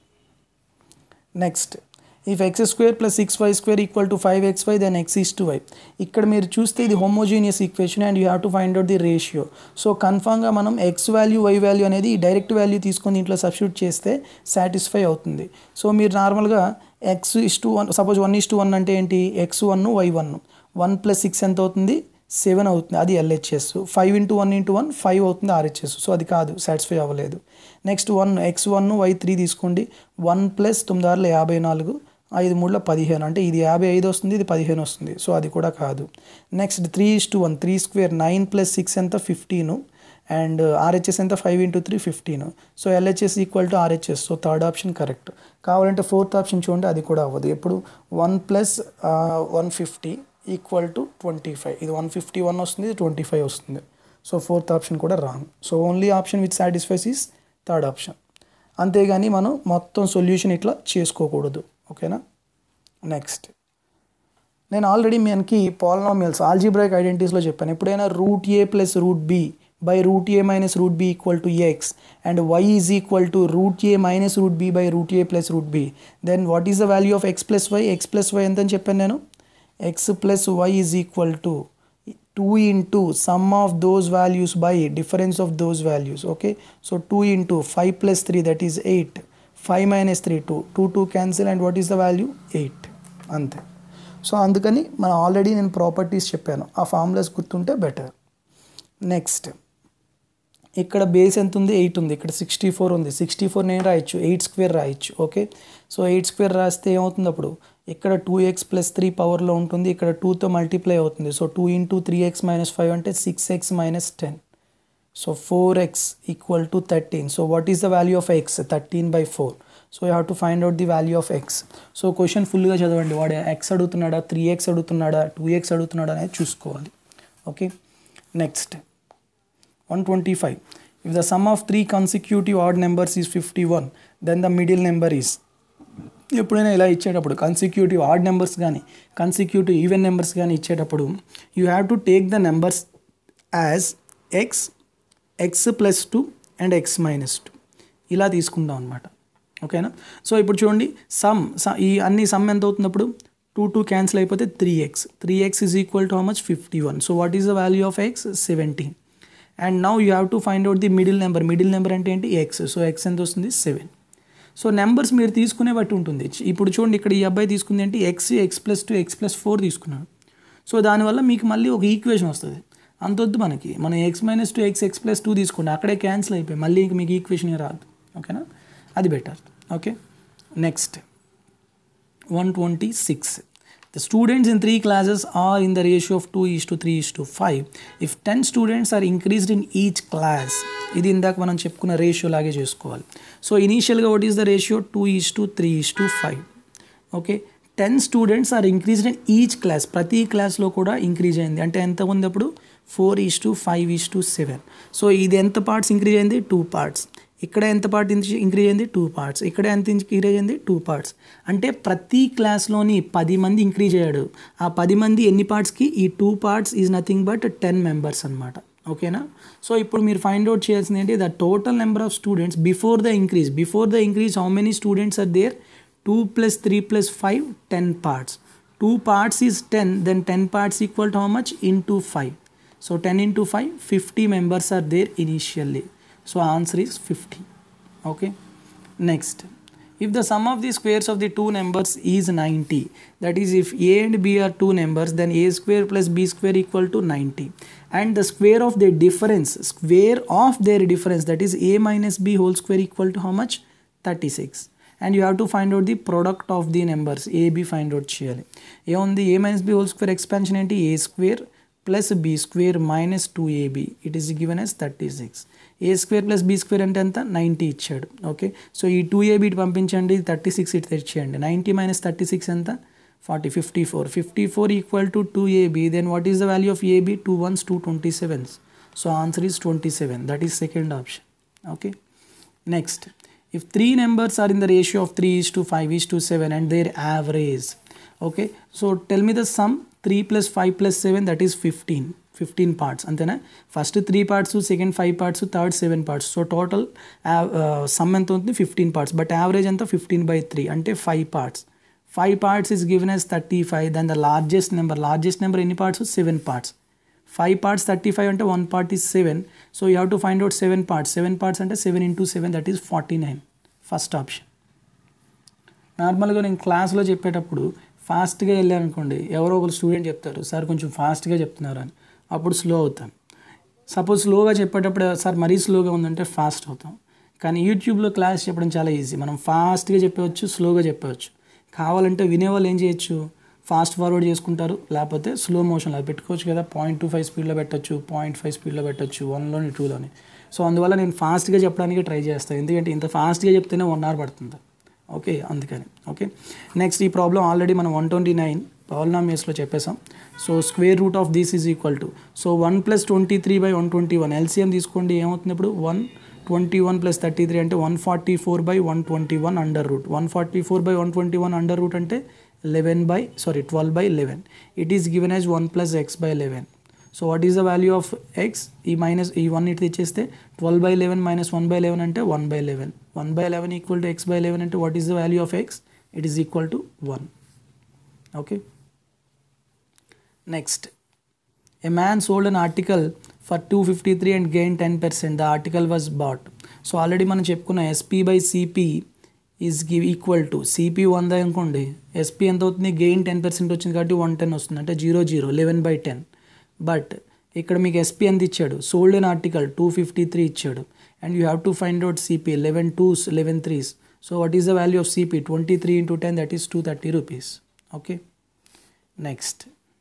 next if x square plus six y square equal to five x y then X is to y ఇక్కడ మీరు చూస్తే ఇది homogeneous equation and you have to find out the ratio so కన్ఫామ్గా మనం x value y value అనేది direct value తీసుకొని దీంట్లో substitute చేస్తే సాటిస్ఫై అవుతుంది సో మీరు నార్మల్గా x is to one suppose one is to one అంటే ఏంటి x one y one one plus six ఎంత అవుతుంది సెవెన్ అవుతుంది అది LHS five into one into one five అవుతుంది ఆర్హెచ్ఎస్ సో అది కాదు సాటిస్ఫై అవ్వలేదు next one x one y three తీసుకోండి వన్ ప్లస్ తొమ్మిది ఆరులో యాభై నాలుగు ఐదు మూడులో పదిహేను అంటే ఇది యాభై ఐదు వస్తుంది ఇది పదిహేను వస్తుంది సో అది కూడా కాదు next three is to one three square nine plus six ఎంత ఫిఫ్టీను అండ్ ఆర్హెచ్ఎస్ ఎంత five into three fifteen so LHS equal to RHS so third option correct కావాలంటే ఫోర్త్ ఆప్షన్ చూడండి అది కూడా అవ్వదు ఎప్పుడు one plus one fifty equal to twenty five ఇది one fifty one వస్తుంది ఇది ట్వంటీ ఫైవ్ వస్తుంది సో ఫోర్త్ ఆప్షన్ కూడా wrong so only option with satisfies is third option అంతేగాని మనం మొత్తం సొల్యూషన్ ఇట్లా చేసుకోకూడదు ఓకేనా నెక్స్ట్ నేను ఆల్రెడీ మనకి పాలినామియల్స్ ఆల్జీబ్రాయిక్ ఐడెంటిటీస్లో చెప్పాను ఎప్పుడైనా root a plus root b by root a minus root b equal to x and y is equal to root a minus root b by root a plus root b then what is the value of x plus y x plus y ఎంత అని చెప్పాను నేను x plus y is equal to two into sum of those values by difference of those values okay so two into five plus three that is eight five minus three two two two cancel and what is the value eight అంతే so అందుకని మనం already నేను properties చెప్పాను ఆ formulas గుర్తుంటే better next ఇక్కడ base ఎంత ఉంది ఎయిట్ ఉంది ఇక్కడ సిక్స్టీ ఫోర్ ఉంది సిక్స్టీ ఫోర్ నేను రాయొచ్చు ఎయిట్ స్క్వేర్ రాయొచ్చు ఓకే సో ఎయిట్ స్క్వేర్ రాస్తే ఏమవుతుంది అప్పుడు ఇక్కడ టూ ఎక్స్ ప్లస్ త్రీ పవర్లో ఉంటుంది ఇక్కడ టూతో మల్టిప్లై అవుతుంది so two into three x minus five అంటే six x minus ten so four x equal to thirteen so what is the value of x thirteen by four so you have to find out the value of x so question ఫుల్గా చదవండి వాడు x అడుగుతున్నాడా three x అడుగుతున్నాడా two x అడుగుతున్నాడా అనేది చూసుకోవాలి okay next 125 if the sum of three consecutive odd numbers is 51 then the middle number is ఎప్పుడైనా ఇలా ఇచ్చేటప్పుడు కన్సిక్యూటివ్ ఆడ్ నెంబర్స్ కానీ కన్సిక్యూటివ్ ఈవెన్ నెంబర్స్ కానీ ఇచ్చేటప్పుడు you have to take the numbers as x x plus two and x minus two ఇలా తీసుకుందాం అనమాట ఓకేనా సో ఇప్పుడు చూడండి సమ్ ఈ అన్ని సమ్ ఎంత అవుతున్నప్పుడు టూ టూ క్యాన్సిల్ అయిపోతే three x three x is equal to how much fifty one so what is the value of x seventeen and now you have to find out the middle number middle number అంటే ఏంటి X so X ఎంత వస్తుంది seven so numbers మీరు తీసుకునే బట్టి ఉంటుంది ఇప్పుడు చూడండి ఇక్కడ ఈ అబ్బాయి తీసుకుంది ఏంటి x x plus two x plus four తీసుకున్నాడు సో దానివల్ల మీకు మళ్ళీ ఒక ఈక్వేషన్ వస్తుంది అంతొద్దు మనకి మనం x minus two x x plus two తీసుకుంటే అక్కడే క్యాన్సిల్ అయిపోయి మళ్ళీ ఇంక మీకు ఈక్వేషన్ రాదు ఓకేనా అది better okay next one twenty six The students in three classes are in the ratio of 2 is to 3 is to 5. If 10 students are increased in each class, ఇది ఇందాక మనం చెప్పుకున్న రేషియో లాగే చేసుకోవాలి సో ఇనీషియల్గా what is the ratio two is to three is to five okay ten students are increased in each class ప్రతి క్లాస్లో కూడా ఇంక్రీజ్ అయింది అంటే ఎంత ఉంది అప్పుడు four is to five is to seven so ఇది ఎంత పార్ట్స్ ఇంక్రీజ్ అయింది టూ పార్ట్స్ ఇక్కడ ఎంత పార్ట్ ఇంక్రీజ్ అయింది టూ పార్ట్స్ ఇక్కడ ఎంత ఇంక్రీజ్ అయింది టూ పార్ట్స్ అంటే ప్రతి క్లాస్లోని పది మంది ఇంక్రీజ్ అయ్యాడు ఆ పది మంది ఎన్ని పార్ట్స్కి ఈ two parts is nothing but ten members అనమాట ఓకేనా సో ఇప్పుడు మీరు ఫైండ్ అవుట్ చేయాల్సింది ఏంటి the total number of students before the increase before the increase how many students are there two plus three plus five ten parts two parts is ten then ten parts equal to how much into five so ten into five fifty members are there initially so answer is fifty okay next if the sum of the squares of the two numbers is 90 that is if a and b are two numbers then a square plus b square equal to 90 and the square of their difference square of their difference that is a minus b whole square equal to how much 36 and you have to find out the product of the numbers a b find out చేయాలి ఏముంది a minus b whole square expansion ఏంటి a square plus b square minus 2ab it is given as 36 a square plus b square అంటే ఎంత ninety ఇచ్చాడు okay so ఈ two a b ఇటు పంపించండి thirty six ఇటు తెచ్చేయండి నైంటీ మైనస్ థర్టీ సిక్స్ ఎంత forty fifty four fifty four equal to two a b then what is the value of a b two ones two twenty sevens so answer is twenty seven that is second option okay next if three numbers are in the ratio of three is to five is to seven and their average okay so tell me the sum three plus five plus seven that is fifteen fifteen parts అంతేనా first three parts second five parts third seven parts so total sum ఎంత ఉంటుంది fifteen parts but average ఎంత fifteen by three అంటే five parts five parts is given as thirty five then the largest number largest number ఎన్ని parts seven parts five parts thirty five అంటే one part is seven so you have to find out seven parts seven parts అంటే seven into seven that is forty nine first option నార్మల్గా నేను క్లాస్లో చెప్పేటప్పుడు ఫాస్ట్గా వెళ్ళాను అనుకోండి ఎవరో ఒకరు స్టూడెంట్ చెప్తారు సార్ కొంచెం ఫాస్ట్గా చెప్తున్నారు అని అప్పుడు స్లో అవుతాం సపోజ్ స్లోగా చెప్పేటప్పుడు సార్ మరీ స్లోగా ఉందంటే ఫాస్ట్ అవుతాం కానీ యూట్యూబ్లో క్లాస్ చెప్పడం చాలా ఈజీ మనం ఫాస్ట్గా చెప్పవచ్చు స్లోగా చెప్పవచ్చు కావాలంటే వినేవాళ్ళు ఏం చేయొచ్చు ఫాస్ట్ ఫార్వర్డ్ చేసుకుంటారు లేకపోతే స్లో మోషన్లో అది పెట్టుకోవచ్చు కదా పాయింట్ టూ ఫైవ్ స్పీడ్లో పెట్టచ్చు పాయింట్ ఫైవ్ స్పీడ్లో పెట్టచ్చు వన్లోని టూలోని సో అందువల్ల నేను ఫాస్ట్గా చెప్పడానికి ట్రై చేస్తాను ఎందుకంటే ఇంత ఫాస్ట్గా చెప్తేనే వన్ అవర్ పడుతుంది ఓకే అందుకని ఓకే నెక్స్ట్ ఈ ప్రాబ్లం ఆల్రెడీ మనం వన్ ట్వంటీ నైన్ పాలినామియస్లో చెప్పేసాం so square root of this is equal to so one plus twenty three by one twenty one LCM తీసుకోండి ఏమవుతుంది ఇప్పుడు one twenty one plus thirty three అంటే one forty four by one twenty one under root one forty four by one twenty one under root అంటే eleven by sorry twelve by eleven it is given as one plus x by eleven so what is the value of x ఈ minus ఈ one ఇటు తెచ్చేస్తే twelve by eleven minus one by eleven అంటే one by eleven one by eleven equal to x by eleven అంటే what is the value of x it is equal to one okay next A man sold an article for 253 and gained 10%. The article was bought. So already మనం చెప్పుకున్న SP by CP is give equal to CP వంద అనుకోండి SP ఎంత అవుతుంది gain ten percent వచ్చింది కాబట్టి one ten వస్తుంది అంటే zero zero eleven by ten but ఇక్కడ మీకు ఎస్పీ ఎంత ఇచ్చాడు sold an article two fifty three ఇచ్చాడు and you have to find out CP eleven twos eleven threes so what is the value of CP twenty three into ten that is two thirty rupees okay next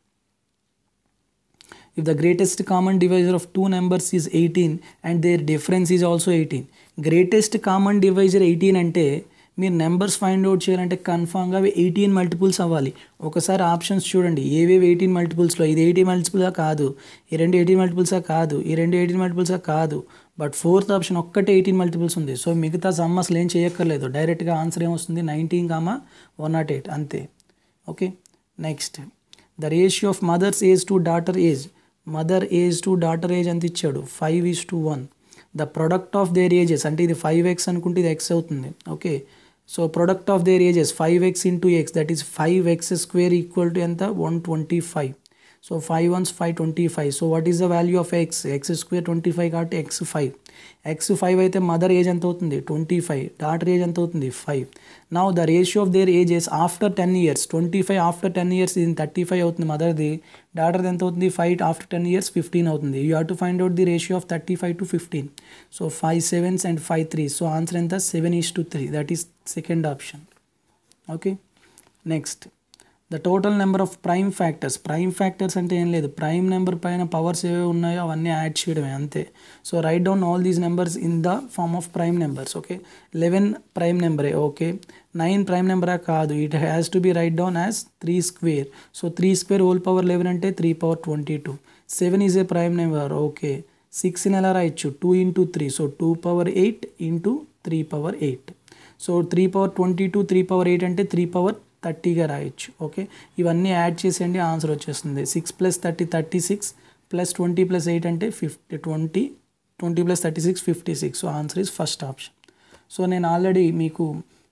if the greatest common divisor of two numbers is 18 and their difference is also 18 greatest common divisor 18 అంటే మీరు numbers find out చేయాలంటే కన్ఫామ్గా అవి eighteen multiples అవ్వాలి ఒకసారి options చూడండి ఏవేవి eighteen మల్టిపుల్స్లో ఇది ఎయిటీన్ మల్టిపుల్సా కాదు ఈ రెండు ఎయిటీన్ మల్టిపుల్సా కాదు ఈ రెండు ఎయిటీన్ మల్టిపుల్సా కాదు బట్ ఫోర్త్ ఆప్షన్ ఒక్కటే ఎయిటీన్ మల్టిపుల్స్ ఉంది సో మిగతా సమ్ అసలు ఏం చేయక్కర్లేదు డైరెక్ట్గా ఆన్సర్ ఏమొస్తుంది nineteen comma one not eight అంతే okay next the ratio of mother's age to daughter age mother age to daughter age ఎంత ఇచ్చాడు five is to one the product of their ages అంటే ఇది ఫైవ్ ఎక్స్ అనుకుంటే ఇది x అవుతుంది okay so product of their ages five x into X that is five x square equal to ఎంత one twenty five so five ones five twenty five so what is the value of x x square twenty five కాబట్టి x five x five అయితే mother age ఎంత అవుతుంది twenty five daughter age ఎంత అవుతుంది five now the ratio of their ages after ten years twenty five after ten years ఇది thirty five అవుతుంది మదర్ది డాటర్ది ఎంత అవుతుంది five after ten years fifteen అవుతుంది you have to find out the ratio of thirty five to fifteen so five sevens and five threes so answer ఎంత seven is to three that is second option okay next the total number of prime factors prime factors అంటే ఏం లేదు prime number పైన powers ఏవే ఉన్నాయో అవన్నీ add చేయడమే అంతే so write down all these numbers in the form of prime numbers okay eleven prime నెంబరే ఓకే నైన్ ప్రైమ్ నెంబరా కాదు it has to be write down as three square so three square whole power eleven అంటే three power twenty two seven is a prime number okay సిక్స్ని ఎలా రాయొచ్చు two into three so two power eight into three power eight so three power twenty two three power eight అంటే three power థర్టీగా రాయొచ్చు okay ఇవన్నీ add చేసేయండి answer వచ్చేస్తుంది six plus thirty thirty six plus twenty plus eight అంటే fifty twenty twenty plus thirty six fifty six so answer is first option so నేను already మీకు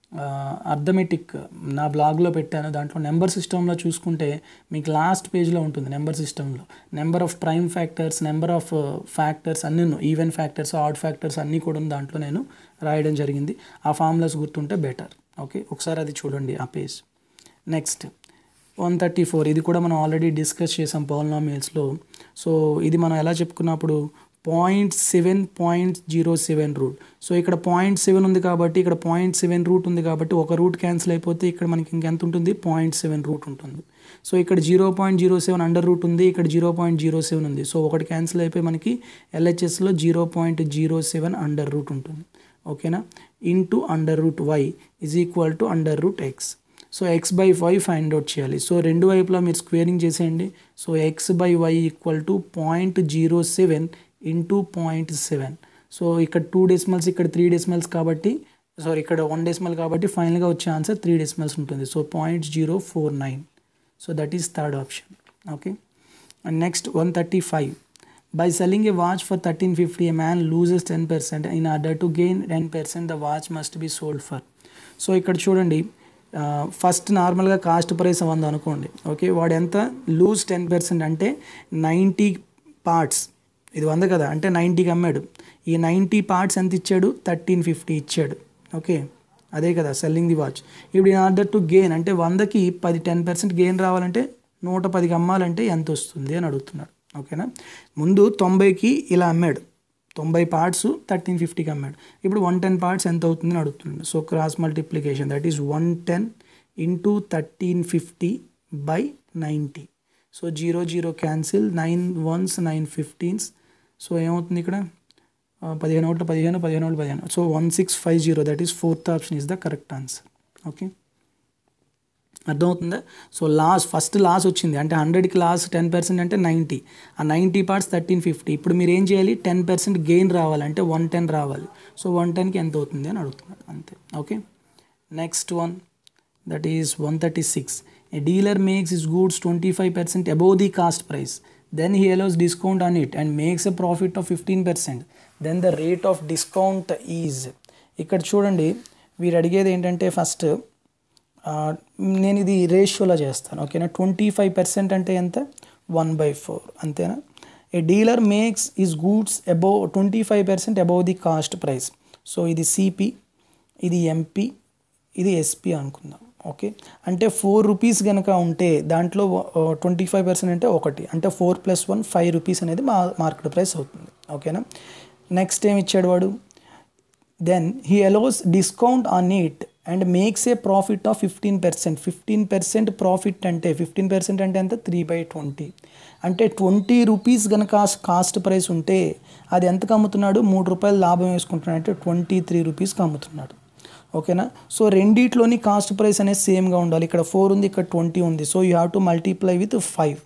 arithmetic నా బ్లాగ్లో పెట్టాను దాంట్లో నెంబర్ సిస్టంలో చూసుకుంటే మీకు లాస్ట్ పేజ్లో ఉంటుంది నెంబర్ సిస్టంలో number of prime factors number of factors అన్నీ ఈవెన్ ఫ్యాక్టర్స్ ఆడ్ ఫ్యాక్టర్స్ అన్నీ కూడా దాంట్లో నేను రాయడం జరిగింది ఆ ఫార్ములాస్ గుర్తుంటే బెటర్ ఓకే ఒకసారి అది చూడండి ఆ page next one thirty four ఇది కూడా మనం ఆల్రెడీ డిస్కస్ చేసాం పాలినామియల్స్లో సో ఇది మనం ఎలా చెప్పుకున్నప్పుడు point seven point zero seven root so ఇక్కడ పాయింట్ సెవెన్ ఉంది కాబట్టి ఇక్కడ పాయింట్ సెవెన్ రూట్ ఉంది కాబట్టి ఒక రూట్ క్యాన్సిల్ అయిపోతే ఇక్కడ మనకి ఇంకెంత ఉంటుంది పాయింట్ సెవెన్ రూట్ ఉంటుంది సో ఇక్కడ zero point zero seven under root ఉంది ఇక్కడ జీరో పాయింట్ జీరో సెవెన్ ఉంది సో ఒకటి క్యాన్సిల్ అయిపోయి మనకి ఎల్హెచ్ఎస్లో zero point zero seven under root ఉంటుంది ఓకేనా into under root y is equal to under root x so x by y find out చేయాలి సో రెండు వైపులా మీరు స్క్వేరింగ్ చేసేయండి so x by y equal to point zero seven into point seven so ఇక్కడ two decimals ఇక్కడ three decimals కాబట్టి sorry ఇక్కడ one decimal కాబట్టి ఫైనల్గా వచ్చే ఆన్సర్ త్రీ డెసిమల్స్ ఉంటుంది so point zero four nine so that is third option okay and next one thirty five by selling a watch for thirteen fifty a man loses ten percent in order to gain ten percent the watch must be sold for so ఇక్కడ చూడండి first నార్మల్గా cost price వంద అనుకోండి okay వాడు ఎంత lose ten percent అంటే ninety parts ఇది వంద కదా అంటే నైంటీకి అమ్మాడు ఈ నైంటీ పార్ట్స్ ఎంత ఇచ్చాడు థర్టీన్ ఫిఫ్టీ ఇచ్చాడు ఓకే అదే కదా సెల్లింగ్ ది వాచ్ ఇప్పుడు ఇన్ ఆర్డర్ టు గెయిన్ అంటే వందకి పది టెన్ పర్సెంట్ గెయిన్ రావాలంటే నూట పదికి అమ్మాలంటే ఎంత వస్తుంది అని అడుగుతున్నాడు ఓకేనా ముందు తొంభైకి ఇలా అమ్మాడు తొంభై పార్ట్స్ థర్టీన్ ఫిఫ్టీకి అమ్మాడు ఇప్పుడు వన్ టెన్ పార్ట్స్ ఎంత అవుతుందని అడుగుతున్నాడు so cross multiplication that is one ten into thirteen fifty by ninety so zero zero cancel nine ones nine fifteens so ఏమవుతుంది ఇక్కడ పదిహేను ఒకటి పదిహేను పదిహేను ఒకటి పదిహేను so one six five zero that is fourth option is the correct answer okay అర్థమవుతుందా so loss first loss వచ్చింది అంటే హండ్రెడ్కి లాస్ టెన్ పర్సెంట్ అంటే నైంటీ ఆ నైంటీ పార్ట్స్ థర్టీన్ ఫిఫ్టీ ఇప్పుడు మీరు ఏం చేయాలి టెన్ పర్సెంట్ గెయిన్ రావాలంటే వన్ టెన్ రావాలి సో వన్ టెన్కి ఎంత అవుతుంది అని అడుగుతున్నాడు అంతే okay next one that is one thirty six a dealer makes is goods twenty five percent above the cost price then he allows discount on it and makes a profit of fifteen percent then the rate of discount is ఇక్కడ చూడండి వీరు అడిగేది ఏంటంటే first నేను ఇది రేషియోలో చేస్తాను ఓకేనా ట్వంటీ ఫైవ్ పర్సెంట్ అంటే ఎంత వన్ బై ఫోర్ అంతేనా a dealer makes is goods above twenty five percent above the cost price so ఇది సిపి ఇది ఎంపీ ఇది ఎస్పీ అనుకుందాం ఓకే అంటే ఫోర్ రూపీస్ కనుక ఉంటే దాంట్లో ట్వంటీ ఫైవ్ పర్సెంట్ అంటే ఒకటి అంటే four plus one five rupees అనేది మా మార్కెట్ ప్రైస్ అవుతుంది ఓకేనా నెక్స్ట్ ఏమి ఇచ్చాడు వాడు then he allows discount on it and makes a profit of fifteen percent fifteen percent profit అంటే ఫిఫ్టీన్ పర్సెంట్ అంటే ఎంత త్రీ బై ట్వంటీ అంటే ట్వంటీ రూపీస్ కనుక కాస్ట్ ప్రైస్ ఉంటే అది ఎంతకు అమ్ముతున్నాడు మూడు రూపాయలు లాభం వేసుకుంటున్నాడు అంటే ట్వంటీ త్రీ రూపీస్కి అమ్ముతున్నాడు ఓకేనా సో రెండిట్లోని కాస్ట్ ప్రైస్ అనేది సేమ్గా ఉండాలి ఇక్కడ ఫోర్ ఉంది ఇక్కడ ట్వంటీ ఉంది so you have to multiply with five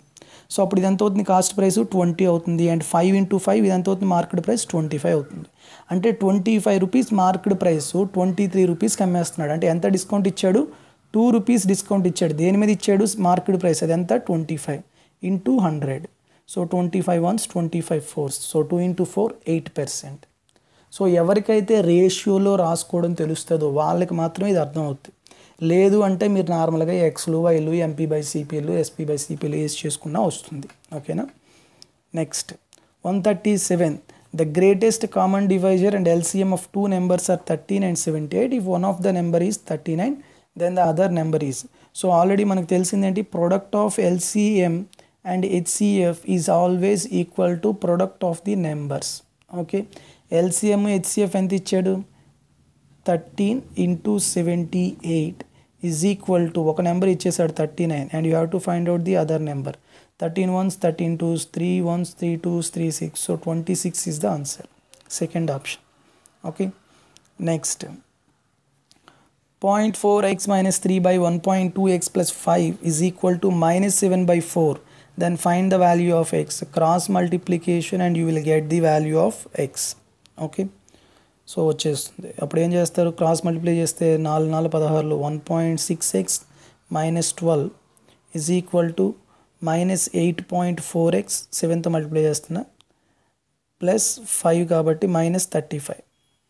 so అప్పుడు ఇది ఎంత అవుతుంది కాస్ట్ ప్రైస్ ట్వంటీ అవుతుంది అండ్ ఫైవ్ ఇంటూ ఫైవ్ ఇది ఎంత అవుతుంది మార్కెట్ ప్రైస్ ట్వంటీ ఫైవ్ అవుతుంది అంటే twenty five rupees market price twenty three రూపీస్కి అమ్మేస్తున్నాడు అంటే ఎంత డిస్కౌంట్ ఇచ్చాడు టూ రూపీస్ డిస్కౌంట్ ఇచ్చాడు దేని మీద ఇచ్చాడు మార్కెట్ ప్రైస్ అది ఎంత twenty five into hundred so twenty five ones twenty five fours so two into four eight percent so ఎవరికైతే రేషియోలో రాసుకోవడం తెలుస్తుందో వాళ్ళకి మాత్రమే ఇది అర్థం అవుతుంది లేదు అంటే మీరు నార్మల్గా ఎక్స్లు వైలు MP by CPL SP by CPL వేసి చేసుకున్నా వస్తుంది ఓకేనా next one thirty seven the greatest common divisor and LCM of two numbers are thirteen and seventy eight if one of the number is thirty nine then the other number is so already మనకు తెలిసిందేంటి product of LCM and HCF is always equal to product of the numbers okay LCM HCF ఎంత ఇచ్చాడు thirteen into seventy eight is equal to ఒక number ఇచ్చేసాడు thirty nine and you have to find out the other number thirteen ones thirteen twos three ones three twos three six so twenty six is the answer second option okay next point four x minus three by one point two x plus five is equal to minus seven by four then find the value of x cross multiplication and you will get the value of x okay so వచ్చేస్తుంది అప్పుడు ఏం చేస్తారు cross multiply చేస్తే నాలుగు నాలుగు పదహారులు one point six x minus twelve is equal to minus eight point four x సెవెన్తో multiply చేస్తున్నా ప్లస్ ఫైవ్ కాబట్టి minus thirty five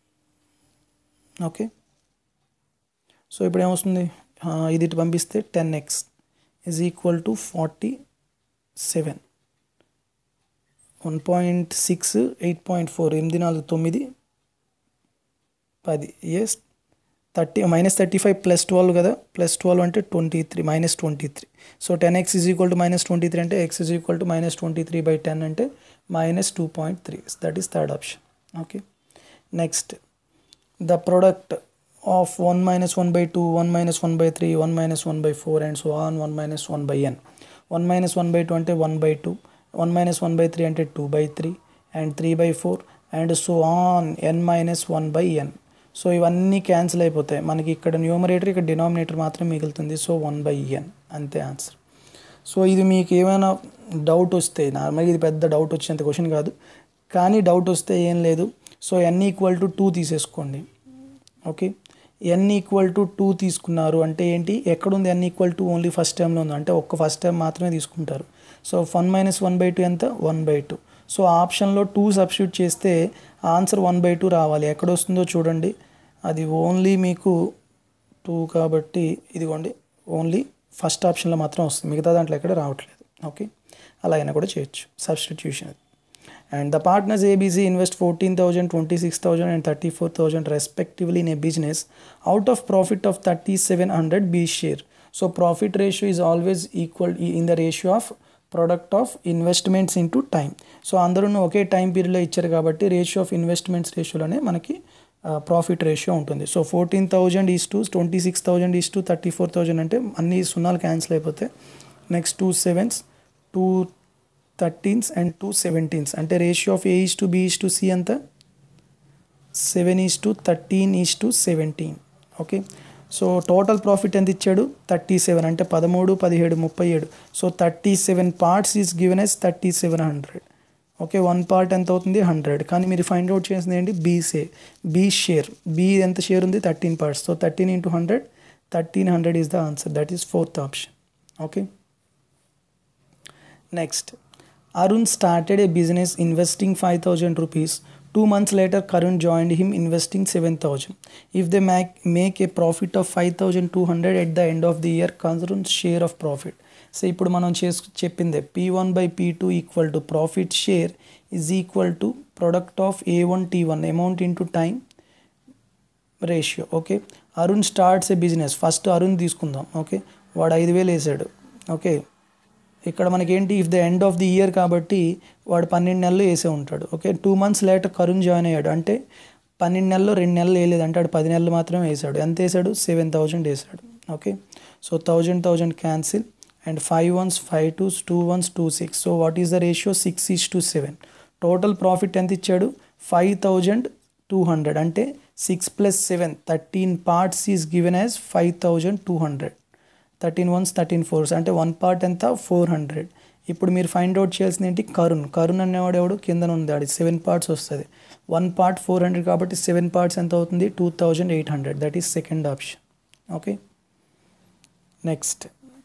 okay so ఇప్పుడు ఏమొస్తుంది ఇది ఇటు పంపిస్తే ten x is equal to forty seven one point six eight point four ఎనిమిది నాలుగు తొమ్మిది పది ఎస్ thirty minus thirty five plus twelve కదా ప్లస్ ట్వెల్వ్ అంటే twenty three minus twenty three so ten x is equal to minus twenty three అంటే x is equal to minus twenty three by ten అంటే minus two point three that is third option okay next the product of one minus one by two one minus one by three one minus one by four and so on one minus one by n one minus one by two అంటే one by two one minus one by three అంటే two by three and three by four and so on n minus one by n so ఇవన్నీ cancel అయిపోతాయి మనకి ఇక్కడ numerator ఇక్కడ denominator మాత్రమే మిగులుతుంది so one by ఎన్ అంతే ఆన్సర్ సో ఇది మీకు ఏమైనా డౌట్ వస్తే నార్మల్గా ఇది పెద్ద డౌట్ వచ్చేంత క్వశ్చన్ కాదు కానీ డౌట్ వస్తే ఏం లేదు so n equal to two తీసేసుకోండి okay n equal to two తీసుకున్నారు అంటే ఏంటి ఎక్కడుంది n equal to only first టైంలో ఉంది అంటే ఒక్క ఫస్ట్ టైం మాత్రమే తీసుకుంటారు so one minus one by two ఎంత వన్ బై టూ సో ఆప్షన్లో టూ సబ్స్టిట్యూట్ చేస్తే ఆన్సర్ వన్ బై టూ రావాలి ఎక్కడ వస్తుందో చూడండి అది ఓన్లీ మీకు టూ కాబట్టి ఇదిగోండి ఓన్లీ ఫస్ట్ ఆప్షన్లో మాత్రం వస్తుంది మిగతా దాంట్లో ఎక్కడ రావట్లేదు ఓకే అలా అయినా కూడా చేయొచ్చు substitution and the partners ABC invest fourteen thousand twenty six thousand and thirty four thousand respectively in a business out of profit of thirty seven hundred B share so profit ratio is always equal in the ratio of product of investments into time so అందరూ ఒకే time పీరియడ్లో ఇచ్చారు కాబట్టి ratio of investments రేషియోలోనే మనకి profit ratio ఉంటుంది so fourteen thousand is to twenty six thousand is to thirty four thousand అంటే అన్ని సున్నాలు క్యాన్సిల్ అయిపోతాయి next two sevens two thirteens and two seventeens అంటే ratio of A is to B is to C ఎంత seven is to thirteen is to seventeen okay so total profit ఎంత ఇచ్చాడు thirty seven అంటే పదమూడు పదిహేడు ముప్పై ఏడు so thirty seven parts is given as thirty seven hundred okay one part ఎంత అవుతుంది హండ్రెడ్ కానీ మీరు ఫైండ్ అవుట్ చేసింది ఏంటి B say B share B ఎంత షేర్ ఉంది thirteen parts so thirteen into hundred thirteen hundred is the answer that is fourth option okay next Arun started a business investing 5000 rupees. Two months later, Karun joined him investing 7000. If they make, make a profit of 5200 at the end of the year, Karun's share of profit. So ఇప్పుడు మనం చేసు చెప్పిందే P one by P two equal to profit share is equal to product of A one T one amount into time ratio okay Arun starts a business first Arun తీసుకుందాం okay వాడు ఐదు వేలు వేసాడు okay ఇక్కడ మనకేంటి if the end of the year కాబట్టి వాడు పన్నెండు నెలలు వేసే ఉంటాడు okay two months later Karun join అయ్యాడు అంటే పన్నెండు నెలలు రెండు నెలలు వేయలేదు అంటే వాడు పది నెలలు మాత్రమే వేసాడు ఎంత వేసాడు సెవెన్ థౌజండ్ వేసాడు okay so thousand thousand cancel and five ones five twos two ones two six so what is the ratio six is to seven total profit ఎంత ఇచ్చాడు ఫైవ్ థౌజండ్ టూ హండ్రెడ్ అంటే six plus seven thirteen parts is given as five thousand two hundred thirteen ones thirteen fours అంటే one part ఎంత four hundred ఇప్పుడు మీరు find out చేయాల్సింది ఏంటి కరుణ్ కరుణ్ అనేవాడు ఎవడు కింద ఉంది ఆడి సెవెన్ పార్ట్స్ వస్తుంది వన్ పార్ట్ ఫోర్ హండ్రెడ్ కాబట్టి సెవెన్ పార్ట్స్ ఎంత అవుతుంది two thousand eight hundred that is second option okay next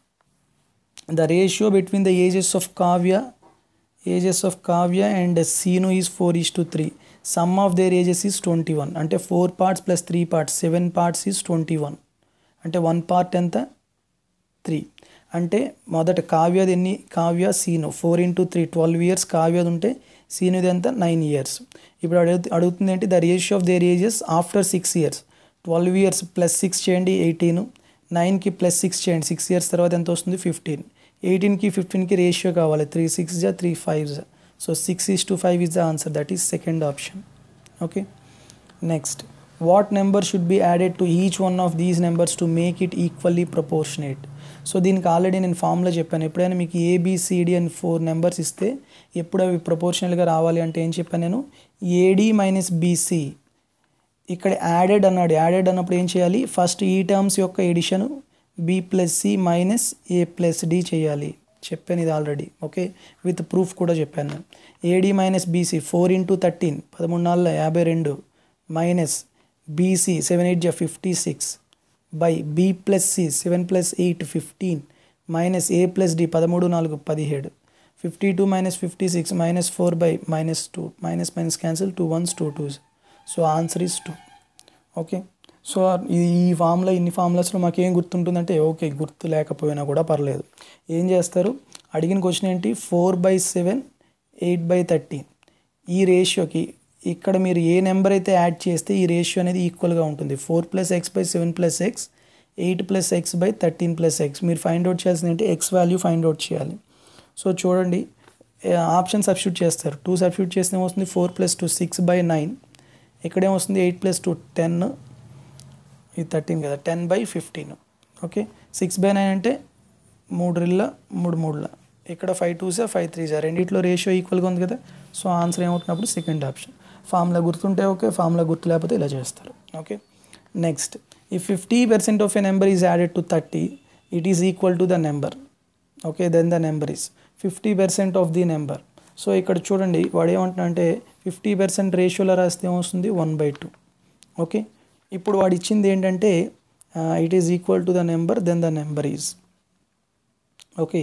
the ratio between the ages of Kavya ages of Kavya and Seenu is four is to three sum of their ages is twenty one అంటే four parts plus three parts seven parts is twenty one అంటే one part ఎంత three అంటే మొదట కావ్యది ఎన్ని Kavya Seenu four into three twelve years కావ్యది ఉంటే సీనుది ఎంత నైన్ ఇయర్స్ ఇప్పుడు అడుగు అడుగుతుంది ఏంటి the ratio of their ages after six years twelve years plus six చేయండి ఎయిటీన్ నైన్కి ప్లస్ సిక్స్ చేయండి సిక్స్ ఇయర్స్ తర్వాత ఎంత వస్తుంది ఫిఫ్టీన్ ఎయిటీన్కి ఫిఫ్టీన్కి రేషియో కావాలి త్రీ సిక్స్ జా త్రీ ఫైవ్ జా so six is to five is the answer that is second option okay next what number should B added to each one of these numbers to make it equally proportionate so దీనికి already నేను ఫామ్లో చెప్పాను ఎప్పుడైనా మీకు A B C D అని four numbers ఇస్తే ఎప్పుడు అవి ప్రపోర్షనల్గా రావాలి అంటే ఏం చెప్పాను నేను ఏడి మైనస్ బీసీ ఇక్కడ యాడెడ్ అన్నాడు యాడెడ్ అన్నప్పుడు ఏం చేయాలి ఫస్ట్ ఈ టర్మ్స్ యొక్క addition B plus C minus A plus D చేయాలి చెప్పాను ఇది ఆల్రెడీ ఓకే విత్ ప్రూఫ్ కూడా చెప్పాను నేను AD minus BC four into thirteen పదమూడు నాలుగు యాభై రెండు మైనస్ బీసీ సెవెన్ ఎయిట్ జా fifty six by B plus C seven plus eight fifteen minus A plus D పదమూడు నాలుగు పదిహేడు fifty two minus fifty six minus four by minus two minus minus cancel two ones two twos so answer is two okay so ఈ ఈ ఫామ్లో ఇన్ని ఫార్ములాస్లో మాకు ఏం గుర్తుంటుందంటే okay గుర్తు లేకపోయినా కూడా పర్లేదు ఏం చేస్తారు అడిగిన క్వశ్చన్ ఏంటి four by seven eight by thirteen ఈ రేషియోకి ఇక్కడ మీరు ఏ నెంబర్ అయితే యాడ్ చేస్తే ఈ రేషియో అనేది ఈక్వల్గా ఉంటుంది four plus x by seven plus x eight plus x by thirteen plus x మీరు ఫైండ్ అవుట్ చేయాల్సింది ఏంటి ఎక్స్ వాల్యూ ఫైండ్ అవుట్ చేయాలి సో చూడండి ఆప్షన్ సబ్స్టిట్యూట్ చేస్తారు టూ సబ్స్టిట్యూట్ చేస్తే ఏమొస్తుంది four plus two six by nine ఇక్కడేమొస్తుంది eight plus two ten ఇది థర్టీన్ కదా ten by fifteen okay six by nine అంటే మూడు రిల్ల మూడు మూడుల ఇక్కడ five two sir five three sir రెండిట్లో రేషియో ఈక్వల్గా ఉంది కదా సో ఆన్సర్ ఏమవుతున్నప్పుడు సెకండ్ ఆప్షన్ ఫామ్లో గుర్తుంటే ఓకే ఫామ్లో గుర్తు లేకపోతే ఇలా చేస్తారు ఓకే నెక్స్ట్ ఈ fifty percent of a number is added to thirty it is equal to the number okay then the number is fifty percent of the number so ఇక్కడ చూడండి వాడు ఏమంటున్నా అంటే ఫిఫ్టీ పర్సెంట్ రేషియోలో రాస్తే ఏమొస్తుంది వన్ బై టూ ఓకే ఇప్పుడు వాడు ఇచ్చింది ఏంటంటే it is equal to the number then the number is okay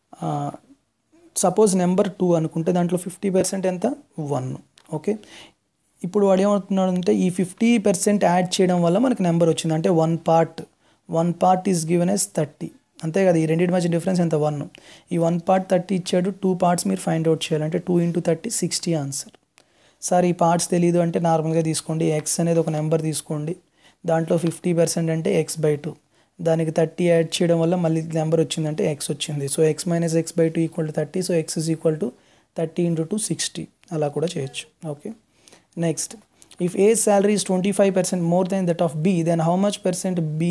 suppose number two అనుకుంటే దాంట్లో ఫిఫ్టీ పర్సెంట్ ఎంత వన్ ఓకే ఇప్పుడు వాడు ఏమవుతున్నాడు అంటే ఈ ఫిఫ్టీ పర్సెంట్ యాడ్ చేయడం వల్ల మనకి నెంబర్ వచ్చింది అంటే one part one part is given as thirty అంతే కదా ఈ రెండింటి మధ్య డిఫరెన్స్ ఎంత వన్ ఈ వన్ పార్ట్ థర్టీ ఇచ్చాడు టూ పార్ట్స్ మీరు ఫైండ్ అవుట్ చేయాలంటే two into thirty sixty answer sir ఈ పార్ట్స్ తెలియదు అంటే నార్మల్గా తీసుకోండి ఎక్స్ అనేది ఒక నెంబర్ తీసుకోండి దాంట్లో ఫిఫ్టీ పర్సెంట్ అంటే ఎక్స్ బై టూ దానికి థర్టీ యాడ్ చేయడం వల్ల మళ్ళీ నెంబర్ వచ్చిందంటే ఎక్స్ వచ్చింది so x minus x by two equal to thirty so x is equal to thirty into two sixty అలా కూడా చేయొచ్చు okay next if A salary is twenty five percent more then that of B then how much percent B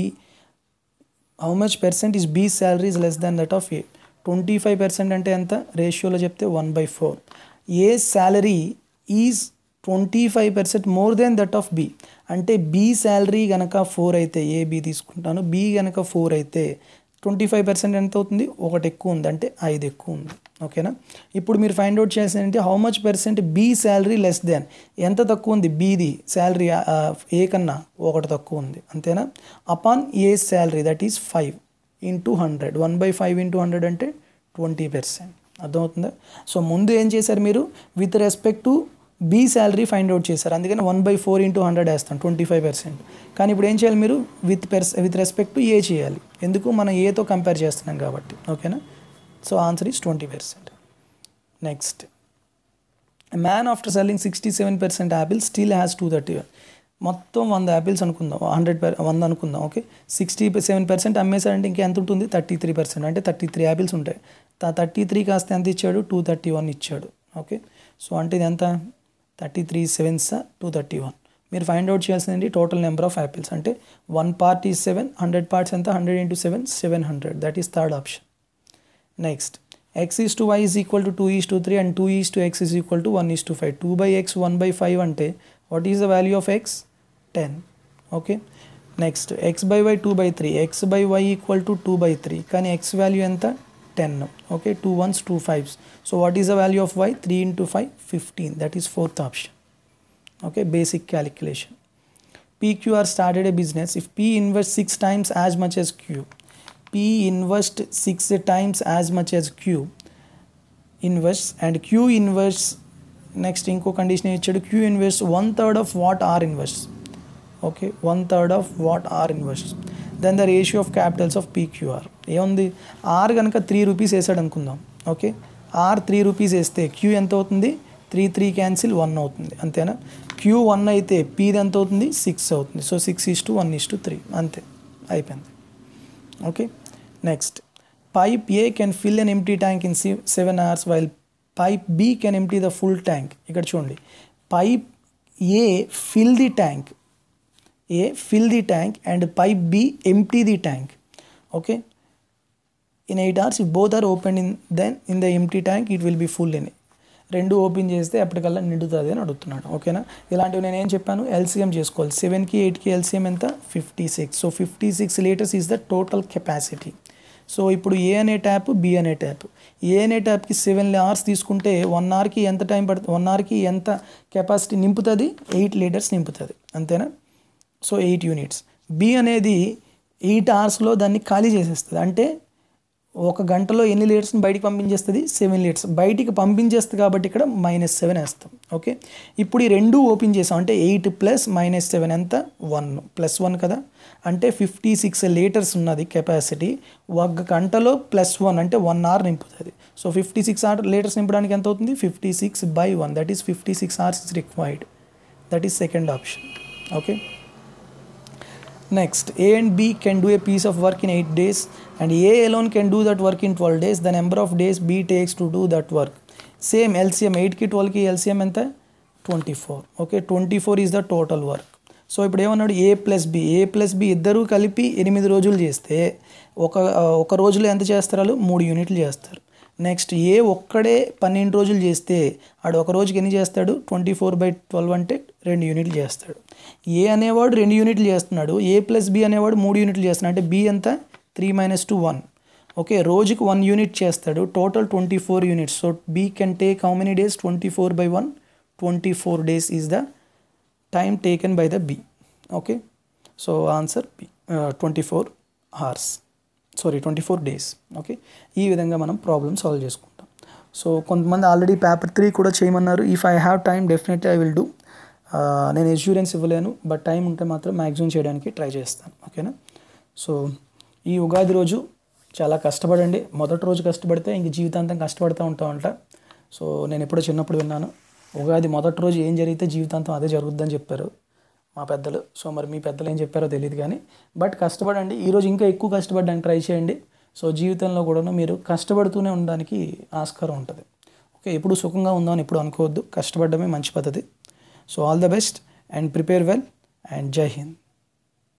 how much percent is B salary is less than that of A twenty five percent అంటే ఎంత రేషియోలో చెప్తే one by four A salary is twenty five percent more then that of B అంటే B salary కనుక four అయితే A B తీసుకుంటాను B కనుక four అయితే ట్వంటీ ఫైవ్ పర్సెంట్ ఎంత అవుతుంది ఒకటి ఎక్కువ ఉంది అంటే ఐదు ఎక్కువ ఉంది ఓకేనా ఇప్పుడు మీరు ఫైండ్ అవుట్ చేసేది how much percent B salary less than ఎంత తక్కువ ఉంది బీది శాలరీ ఏ కన్నా ఒకటి తక్కువ ఉంది అంతేనా upon A salary that is five into hundred one by five into hundred అంటే ట్వంటీ పర్సెంట్ అర్థమవుతుందా సో ముందు ఏం చేశారు మీరు with respect to B salary find out చేశారు అందుకని one by four into hundred వేస్తాం ట్వంటీ ఫైవ్ పర్సెంట్ కానీ ఇప్పుడు ఏం చేయాలి మీరు విత్ పెర్స్ విత్ రెస్పెక్ట్ టు ఏ చేయాలి ఎందుకు మనం ఏతో కంపేర్ చేస్తున్నాం కాబట్టి ఓకేనా so answer is twenty percent next man after selling sixty seven percent apple still has two thirty మొత్తం వంద యాపిల్స్ అనుకుందాం హండ్రెడ్ పర్ వంద అనుకుందాం ఓకే సిక్స్టీ సెవెన్ పర్సెంట్ అమ్మేశారంటే ఇంకా ఎంత ఉంటుంది థర్టీ త్రీ పర్సెంట్ అంటే థర్టీ త్రీ యాపిల్స్ ఉంటాయి థర్టీ త్రీ కాస్త ఎంత ఇచ్చాడు టూ థర్టీ వన్ ఇచ్చాడు ఓకే సో అంటే ఇది ఎంత thirty three sevens two thirty one మీరు ఫైండ్ అవుట్ చేయాల్సింది టోటల్ నెంబర్ ఆఫ్ యాపిల్స్ అంటే one part is seven hundred parts ఎంత hundred into seven seven hundred that is third option next x is to y is equal to two is to three and two is to x is equal to one is to five two by x one by five అంటే what is the value of x ten okay next x by y two by three x by y equal to two by three కానీ x value ఎంత ten okay two ones two fives so what is the value of y three into five fifteen that is fourth option okay basic calculation pqr started a business if p invest 6 times as much as q p invest 6 times as much as q invest and q invest next ఇంకో condition ఇచ్చాడు Q invest one third of what R invest okay one third of what R invest then the ratio of capitals of PQR ఏముంది R కనుక three rupees వేసాడు అనుకుందాం okay R three rupees వేస్తే Q ఎంత అవుతుంది three three cancel one అవుతుంది అంతేనా Q one అయితే పీది ఎంత అవుతుంది సిక్స్ అవుతుంది so six is to one is to three అంతే అయిపోయింది okay next pipe A can fill an empty tank in seven hours while pipe B can empty the full tank ఇక్కడ చూడండి pipe A fill the tank A fill the tank and pipe B empty the tank okay in eight hours if both are open in then in the empty tank it will be full in రెండు open చేస్తే అప్పటికల్లా నిండుతుంది అని అడుగుతున్నాడు ఓకేనా ఇలాంటివి నేను ఏం చెప్పాను ఎల్సీఎం చేసుకోవాలి సెవెన్కి ఎయిట్కి ఎల్సీఎం ఎంత fifty six so fifty six liters is the total capacity so ఇప్పుడు ఏ అనే ట్యాప్ బి అనే ట్యాప్ ఏ అనే ట్యాప్కి సెవెన్ అవర్స్ తీసుకుంటే వన్ అవర్కి ఎంత టైం పడుతుంది వన్ అవర్కి ఎంత కెపాసిటీ నింపుతుంది ఎయిట్ లీటర్స్ నింపుతుంది అంతేనా సో ఎయిట్ యూనిట్స్ బి అనేది ఎయిట్ అవర్స్లో దాన్ని ఖాళీ చేసేస్తుంది అంటే ఒక గంటలో ఎన్ని లీటర్స్ని బయటికి పంపించేస్తుంది సెవెన్ లీటర్స్ బయటికి పంపించేస్తుంది కాబట్టి ఇక్కడ మైనస్ సెవెన్ వేస్తాం ఓకే ఇప్పుడు ఈ రెండు ఓపెన్ చేసాం అంటే ఎయిట్ ప్లస్ మైనస్ సెవెన్ ఎంత వన్ ప్లస్ వన్ కదా అంటే ఫిఫ్టీ సిక్స్ లీటర్స్ ఉన్నది కెపాసిటీ ఒక గంటలో ప్లస్ వన్ అంటే వన్ అవర్ నింపుతుంది so fifty six hour liters నింపడానికి ఎంత అవుతుంది fifty six by one that is fifty six hours is required that is second option okay Next, A and B can do a piece of work in 8 days and A alone can do that work in 12 days. The number of days B takes to do that work. Same LCM 8 కి 12 కి LCM ఎంత twenty four okay twenty four is the total work so ఇప్పుడు ఏమన్నాడు A plus B A plus B ఇద్దరూ కలిపి ఎనిమిది రోజులు చేస్తే ఒక ఒక రోజులో ఎంత చేస్తారు వాళ్ళు మూడు యూనిట్లు చేస్తారు నెక్స్ట్ ఏ ఒక్కడే పన్నెండు రోజులు చేస్తే ఆడు ఒక రోజుకి ఎన్ని చేస్తాడు ట్వంటీ ఫోర్ బై ట్వెల్వ్ అంటే రెండు యూనిట్లు చేస్తాడు ఏ అనేవాడు రెండు యూనిట్లు చేస్తున్నాడు ఏ ప్లస్ బి అనేవాడు మూడు యూనిట్లు చేస్తున్నాడు అంటే బి ఎంత three minus two one okay రోజుకి వన్ యూనిట్ చేస్తాడు total twenty four units so B can take how many days twenty four by one twenty four days is the time taken by the B okay so answer B twenty four hours sorry twenty four days okay ఈ విధంగా మనం problem solve చేసుకుంటాం so కొంతమంది already paper three కూడా చేయమన్నారు if I have time definitely I will do నేను assurance ఇవ్వలేను but time ఉంటే మాత్రం మ్యాక్సిమం చేయడానికి ట్రై చేస్తాను ఓకేనా సో ఈ ఉగాది రోజు చాలా కష్టపడండి మొదటి రోజు కష్టపడితే ఇంక జీవితాంతం కష్టపడుతూ ఉంటామంట సో నేను ఎప్పుడో చిన్నప్పుడు విన్నాను ఉగాది మొదటి రోజు ఏం జరిగితే జీవితాంతం అదే జరుగుద్దని చెప్పారు మా పెద్దలు సో మరి మీ పెద్దలు ఏం చెప్పారో తెలియదు కానీ బట్ కష్టపడండి ఈరోజు ఇంకా ఎక్కువ కష్టపడడానికి ట్రై చేయండి సో జీవితంలో కూడా మీరు కష్టపడుతూనే ఉండడానికి ఆస్కారం ఉంటుంది ఓకే ఎప్పుడు సుఖంగా ఉందామని ఎప్పుడు అనుకోవద్దు కష్టపడడమే మంచి పద్ధతి so all the best and prepare well and జై హింద్